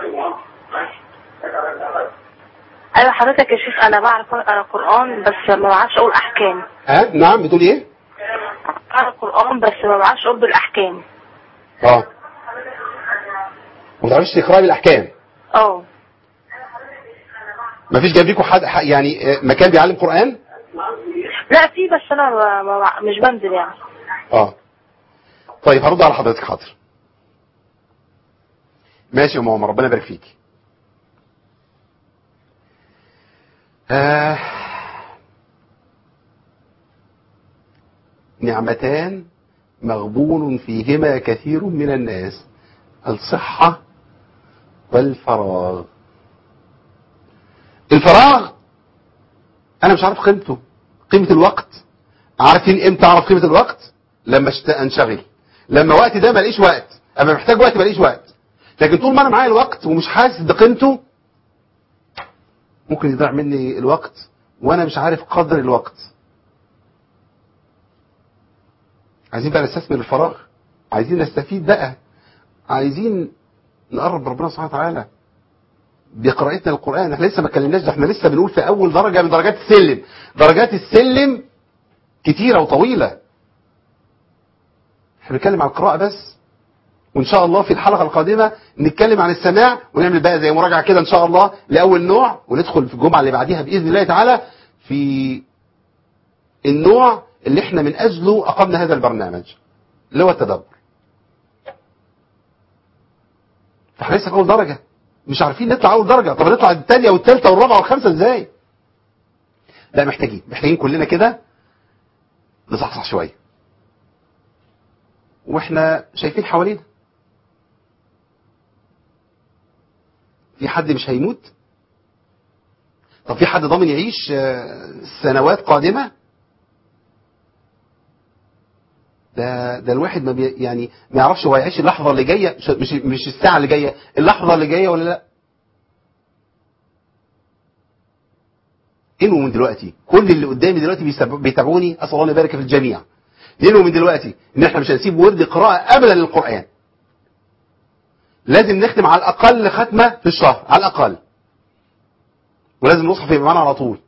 ايوه حضرتك يا شيخ انا بعرف اقرا قران بس ما بعرفش اقول احكام ها نعم بتقولي ايه اقرا قران بس ما بعرفش اقول بالاحكام اه ما تعرفيش تقراي بالاحكام اه ما فيش جنبيكوا حد ح- يعني آه، مكان بيعلم قران لا في بس انا ما ما مش بنزل يعني اه طيب هرد على حضرتك حاضر ماشي يا ماما ربنا يبارك فيك آه. نعمتان مغبون فيهما كثير من الناس الصحة والفراغ الفراغ انا مش عارف قيمته قيمة الوقت عارفين امتى اعرف قيمة الوقت لما اشت- انشغل لما وقتي ده ماليش وقت اما محتاج وقت ماليش وقت لكن طول ما انا معايا الوقت ومش حاسس بقيمته ممكن يضيع مني الوقت وانا مش عارف قدر الوقت عايزين بقى نستثمر الفراغ عايزين نستفيد بقى عايزين نقرب من ربنا سبحانه وتعالى بقراءتنا للقرآن احنا لسه ما اتكلمناش ده احنا لسه بنقول في اول درجة من درجات السلم درجات السلم كتيرة وطويلة احنا بنتكلم عن القراءة بس وان شاء الله في الحلقة القادمة نتكلم عن السماع ونعمل بقى زي مراجعة كده ان شاء الله لأول نوع وندخل في الجمعة اللي بعديها بإذن الله تعالى في النوع اللي احنا من أجله أقمنا هذا البرنامج اللي هو التدبر فاحنا لسه في أول درجة مش عارفين نطلع أول درجة طب نطلع الثانية والثالثة والرابعة والخامسة ازاي لا محتاجين محتاجين كلنا كده نصحصح شوية واحنا شايفين حوالينا في حد مش هيموت طب في حد ضامن يعيش آه، سنوات قادمة ده ده الواحد ما بي يعني ما يعرفش هو هيعيش اللحظة اللي جاية مش مش مش الساعة اللي جاية اللحظة اللي جاية ولا لا انووا من دلوقتي كل اللي قدامي دلوقتي بيسب- بيتابعوني اسال الله أن يبارك في الجميع ننوي من دلوقتي ان احنا مش هنسيب ورد قراءة ابدا للقرآن لازم نختم على الاقل ختمة في الشهر على الاقل ولازم المصحف يبقى معانا على طول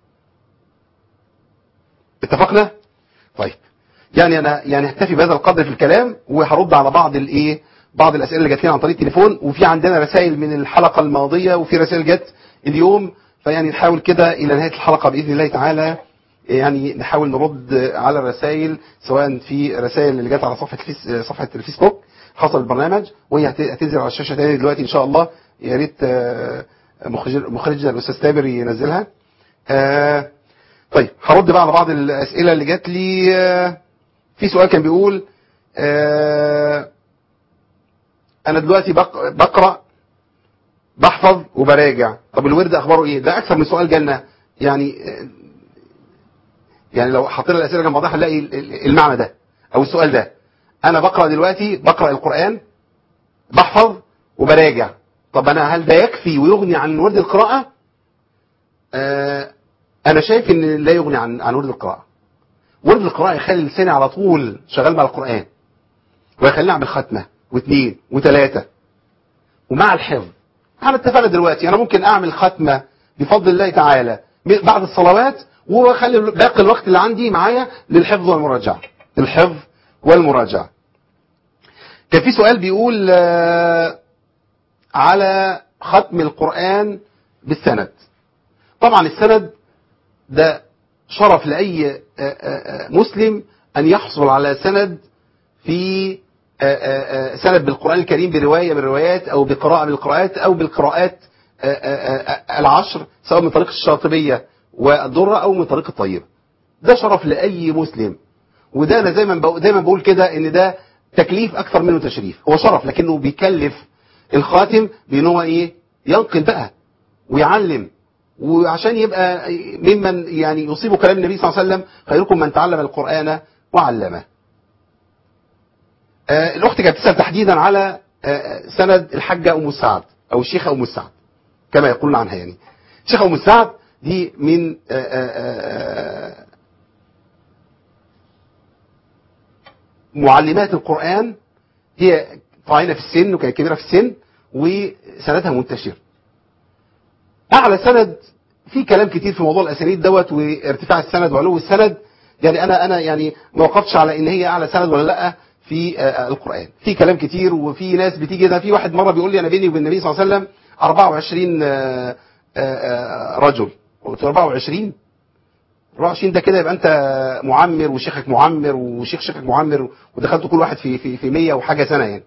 اتفقنا طيب يعني انا يعني هكتفي بهذا القدر في الكلام وهرد على بعض الايه بعض الاسئله اللي جات لنا عن طريق التليفون وفي عندنا رسائل من الحلقه الماضيه وفي رسائل جت اليوم فيعني نحاول كده الى نهايه الحلقه باذن الله تعالى يعني نحاول نرد على الرسائل سواء في رسائل اللي جت على صفحه الفيس صفحه الفيسبوك خاصه بالبرنامج وهي هت- هتنزل على الشاشه تاني دلوقتي ان شاء الله يا ريت آه، مخرج مخرجنا الاستاذ تامر ينزلها آه، طيب هرد بقى على بعض الاسئله اللي جات لي آه، في سؤال كان بيقول آه، انا دلوقتي بق- بقرا بحفظ وبراجع طب الورد اخباره ايه ده اكثر من سؤال جالنا يعني آه، يعني لو حطينا الاسئله جنب بعضها هنلاقي ال- ال- المعنى ده او السؤال ده انا بقرا دلوقتي بقرا القران بحفظ وبراجع طب انا هل ده يكفي ويغني عن ورد القراءه آه انا شايف ان لا يغني عن عن ورد القراءه ورد القراءه يخلي لساني على طول شغال مع القران ويخليني اعمل ختمه واثنين وثلاثه ومع الحفظ احنا اتفقنا دلوقتي انا ممكن اعمل ختمه بفضل الله تعالى بعد الصلوات واخلي باقي الوقت اللي عندي معايا للحفظ والمراجعه الحفظ والمراجعه كان في سؤال بيقول آه، على ختم القرآن بالسند طبعا السند ده شرف لأي آه، آه، آه، مسلم أن يحصل على سند في آه، آه، آه، سند بالقرآن الكريم برواية من الروايات أو بقراءة من القراءات أو بالقراءات آه، آه، آه، العشر سواء من طريق الشاطبية والدرة أو من طريق الطيبة ده شرف لاي مسلم وده انا دايما بقول دايما بقول كده ان ده تكليف اكثر منه تشريف هو شرف لكنه بيكلف الخاتم بان هو ايه ينقل بقى ويعلم وعشان يبقى ممن يعني يصيب كلام النبي صلى الله عليه وسلم خيركم من تعلم القرآن وعلمه آه الأخت كانت بتسأل تحديدا على آه سند الحاجة أم سعد أو الشيخة أم سعد كما يقولون عنها يعني الشيخة أم سعد دي من آه معلمات القرآن هي طاعنة في السن وكانت كبيرة في السن وسندها منتشر اعلى سند في كلام كتير في موضوع الاسانيد دوت وارتفاع السند وعلو السند يعني انا انا يعني ما وقفتش على ان هي اعلى سند ولا لا في آه القران في كلام كتير وفي ناس بتيجي ده في واحد مره بيقول لي انا بيني وبين النبي صلى الله عليه وسلم 24 آه آه رجل قلت له 24 24 ده كده يبقى انت معمر وشيخك معمر وشيخ شيخك معمر ودخلتوا كل واحد في في في 100 وحاجه سنه يعني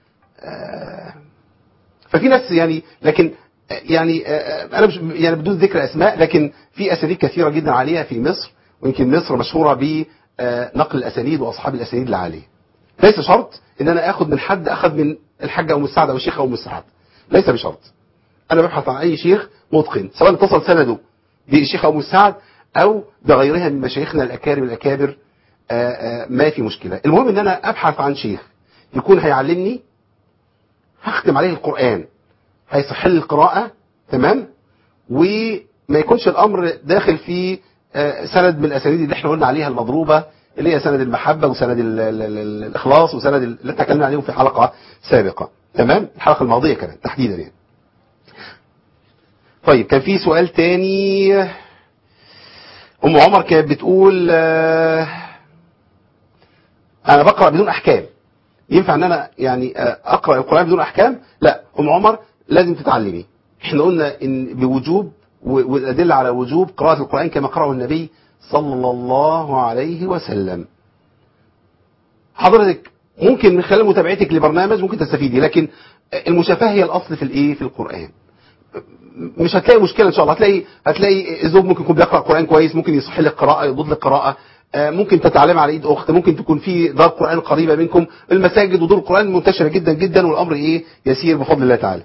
ففي ناس يعني لكن يعني انا مش يعني بدون ذكر اسماء لكن في اسانيد كثيره جدا عليها في مصر ويمكن مصر مشهوره بنقل الاسانيد واصحاب الاسانيد اللي عليه ليس شرط ان انا اخد من حد اخذ من الحاجه ام السعد او الشيخ ام السعد ليس بشرط انا ببحث عن اي شيخ متقن سواء اتصل سنده بالشيخ ام السعد او بغيرها من مشايخنا الاكارم الاكابر آآ آآ ما في مشكله المهم ان انا ابحث عن شيخ يكون هيعلمني هختم عليه القران هيصح لي القراءة تمام وما يكونش الأمر داخل في سند من الأسانيد اللي احنا قلنا عليها المضروبة اللي هي سند المحبة وسند ال ال ال الإخلاص وسند اللي اتكلمنا عليهم في حلقة سابقة تمام الحلقة الماضية كمان تحديدا يعني طيب كان في سؤال تاني أم عمر كانت بتقول أنا بقرأ بدون أحكام ينفع ان انا يعني اقرا القران بدون احكام لا ام عمر لازم تتعلمي احنا قلنا ان بوجوب والادله على وجوب قراءه القران كما قرأه النبي صلى الله عليه وسلم حضرتك ممكن من خلال متابعتك لبرنامج ممكن تستفيدي لكن المشافهه هي الاصل في الايه في القران مش هتلاقي مشكله ان شاء الله هتلاقي هتلاقي الزوج ممكن يكون بيقرا قران كويس ممكن يصح لك قراءه يضبط لك قراءه ممكن تتعلم على ايد اخت ممكن تكون في دار قران قريبه منكم المساجد ودور القران منتشره جدا جدا والامر ايه يسير بفضل الله تعالى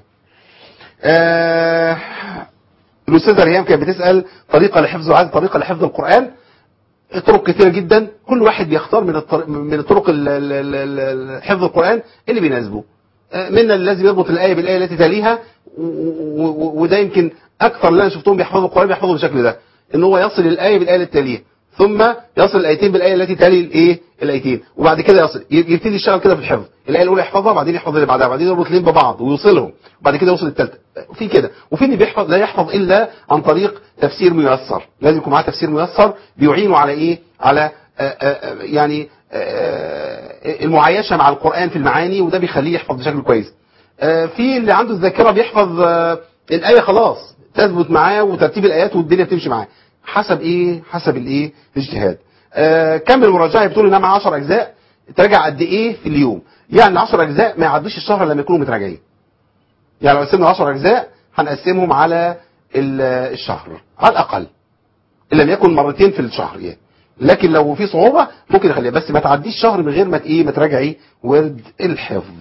آه الاستاذه ريان كانت بتسال طريقه لحفظ وعايز طريقه لحفظ القران طرق كثيره جدا كل واحد بيختار من الطرق من الطرق حفظ القران اللي بيناسبه منا اللي لازم يربط الايه بالايه التي تليها وده يمكن اكثر اللي انا شفتهم بيحفظوا القران بيحفظوا بالشكل ده ان هو يصل الايه بالايه التي تليها ثم يصل الايتين بالايه التي تلي الايه الايتين وبعد كده يصل يبتدي يشتغل كده في الحفظ الايه الاولى يحفظها بعدين يحفظ اللي بعدها بعدين يربط الاثنين ببعض ويوصلهم وبعد كده يوصل الثالثه في كده وفي اللي بيحفظ لا يحفظ الا عن طريق تفسير ميسر لازم يكون معاه تفسير ميسر بيعينه على ايه على آآ آآ يعني آآ المعايشه مع القران في المعاني وده بيخليه يحفظ بشكل كويس في اللي عنده الذاكره بيحفظ الايه خلاص تثبت معاه وترتيب الايات والدنيا بتمشي معاه حسب ايه حسب الايه الاجتهاد آه كم المراجعه بتقول انها مع 10 اجزاء تراجع قد ايه في اليوم يعني 10 اجزاء ما يعدوش الشهر لما يكونوا متراجعين يعني لو قسمنا 10 اجزاء هنقسمهم على الشهر على الاقل ان لم يكن مرتين في الشهر يعني لكن لو في صعوبه ممكن نخليها بس ما تعديش شهر من غير ما ايه ما تراجعي ورد الحفظ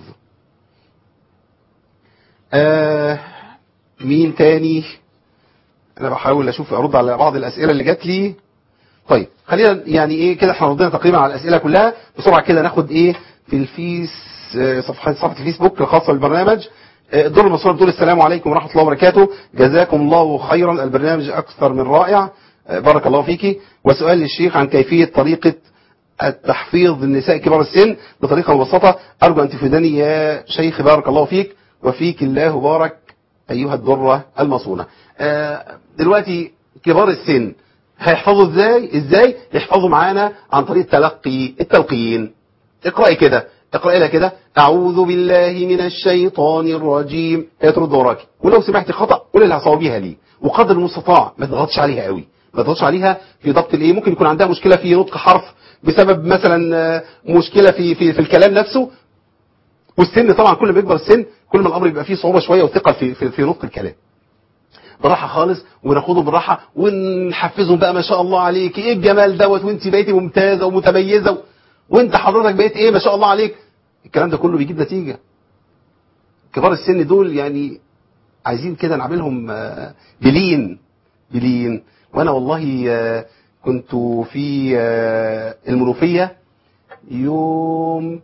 آه مين تاني انا بحاول اشوف ارد على بعض الاسئله اللي جات لي طيب خلينا يعني ايه كده احنا ردينا تقريبا على الاسئله كلها بسرعه كده ناخد ايه في الفيس صفحه صفحه الفيسبوك الخاصه بالبرنامج الدور المصري بتقول السلام عليكم ورحمه الله وبركاته جزاكم الله خيرا البرنامج اكثر من رائع بارك الله فيكي وسؤال للشيخ عن كيفيه طريقه التحفيظ للنساء كبار السن بطريقه مبسطه ارجو ان تفيدني يا شيخ بارك الله فيك وفيك الله بارك ايها الدره المصونه دلوقتي كبار السن هيحفظوا ازاي ازاي يحفظوا معانا عن طريق تلقي التلقين اقرأي كده اقرأي لها كده اعوذ بالله من الشيطان الرجيم هي ترد وراكي ولو سمحتي خطأ قولي لها صوابيها ليه وقدر المستطاع ما تضغطش عليها قوي ما تضغطش عليها في ضبط الايه ممكن يكون عندها مشكلة في نطق حرف بسبب مثلا مشكلة في في في الكلام نفسه والسن طبعا كل ما بيكبر السن كل ما الامر بيبقى فيه صعوبة شوية وثقل في في, في نطق الكلام براحه خالص وناخدهم بالراحه ونحفزهم بقى ما شاء الله عليك ايه الجمال دوت وانت بقيتي ممتازه ومتميزه و... وانت حضرتك بقيت ايه ما شاء الله عليك الكلام ده كله بيجيب نتيجه كبار السن دول يعني عايزين كده نعملهم آه، بلين بلين وانا والله آه، كنت في آه، المنوفيه يوم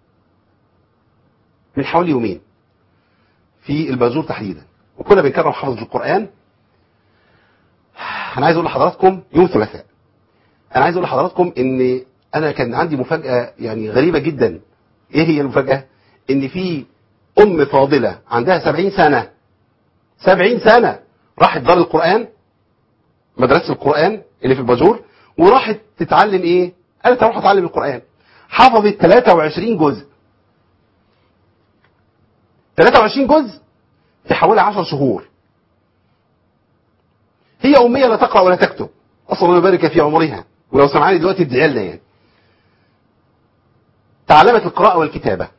من حوالي يومين في الباجور تحديدا وكنا بنكرم حافظ القرآن انا عايز اقول لحضراتكم يوم الثلاثاء انا عايز اقول لحضراتكم ان انا كان عندي مفاجأة يعني غريبة جدا ايه هي المفاجأة ان في ام فاضلة عندها سبعين سنة سبعين سنة راحت دار القرآن مدرسة القرآن اللي في الباجور وراحت تتعلم ايه قالت اروح اتعلم القرآن حفظت 23 جزء 23 جزء في حوالي 10 شهور هي أمية لا تقرأ ولا تكتب أصلا الله يبارك في عمرها ولو سمعاني دلوقتي ادعي لنا يعني تعلمت القراءة والكتابة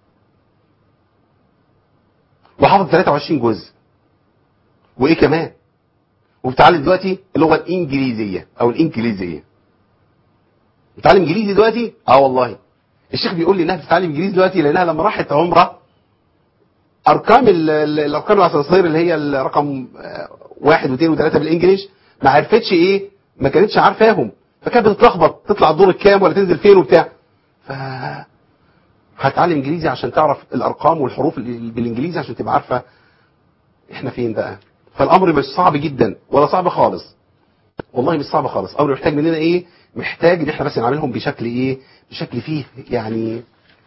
وحفظت 23 جزء وإيه كمان وبتعلم دلوقتي اللغة الإنجليزية أو الإنجليزية بتعلم إنجليزي دلوقتي؟ آه والله الشيخ بيقول لي إنها بتتعلم إنجليزي دلوقتي لأنها لما راحت عمرة ارقام ال- ال- الارقام الاسانسير اللي هي الرقم آه، واحد واثنين وثلاثه بالانجليش ما عرفتش ايه ما كانتش عارفاهم فكانت بتتلخبط تطلع الدور الكام ولا تنزل فين وبتاع ف هتعلم انجليزي عشان تعرف الارقام والحروف ال- بالانجليزي عشان تبقى عارفه احنا فين بقى فالامر مش صعب جدا ولا صعب خالص والله مش صعب خالص امر محتاج مننا ايه محتاج ان احنا بس نعملهم بشكل ايه بشكل فيه يعني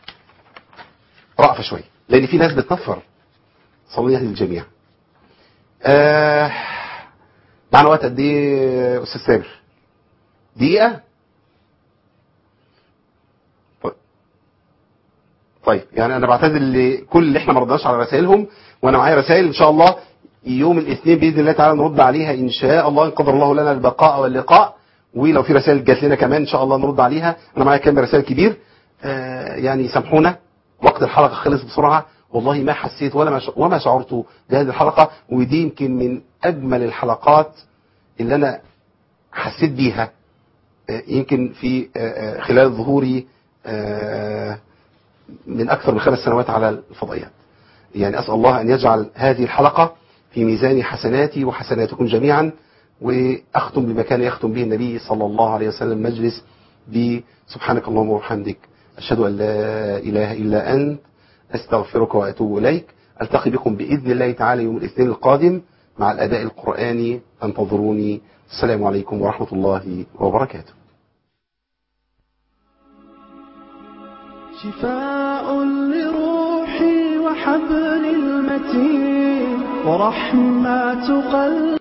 رأفة شوية لأن في ناس بتنفر صلى الله عليه الجميع آه معنا وقت قد ايه أستاذ سامر دقيقة طيب. طيب يعني أنا بعتذر لكل اللي احنا ما ردناش على رسائلهم وأنا معايا رسائل إن شاء الله يوم الاثنين بإذن الله تعالى نرد عليها إن شاء الله إن قدر الله لنا البقاء واللقاء ولو في رسائل جات لنا كمان إن شاء الله نرد عليها أنا معايا كام رسائل كبير آه يعني سامحونا وقت الحلقة خلص بسرعة والله ما حسيت ولا ما ش- وما شعرت بهذه الحلقة ودي يمكن من أجمل الحلقات اللي أنا حسيت بيها آه، يمكن في آه، آه، خلال ظهوري آه، من أكثر من خمس سنوات على الفضائيات يعني أسأل الله أن يجعل هذه الحلقة في ميزان حسناتي وحسناتكم جميعا وأختم بما كان يختم به النبي صلى الله عليه وسلم مجلس بسبحانك اللهم وبحمدك أشهد أن لا إله إلا أنت أستغفرك وأتوب إليك ألتقي بكم بإذن الله تعالى يوم الاثنين القادم مع الأداء القرآني انتظروني السلام عليكم ورحمة الله وبركاته شفاء لروحي وحبل المتين ورحمة قلبي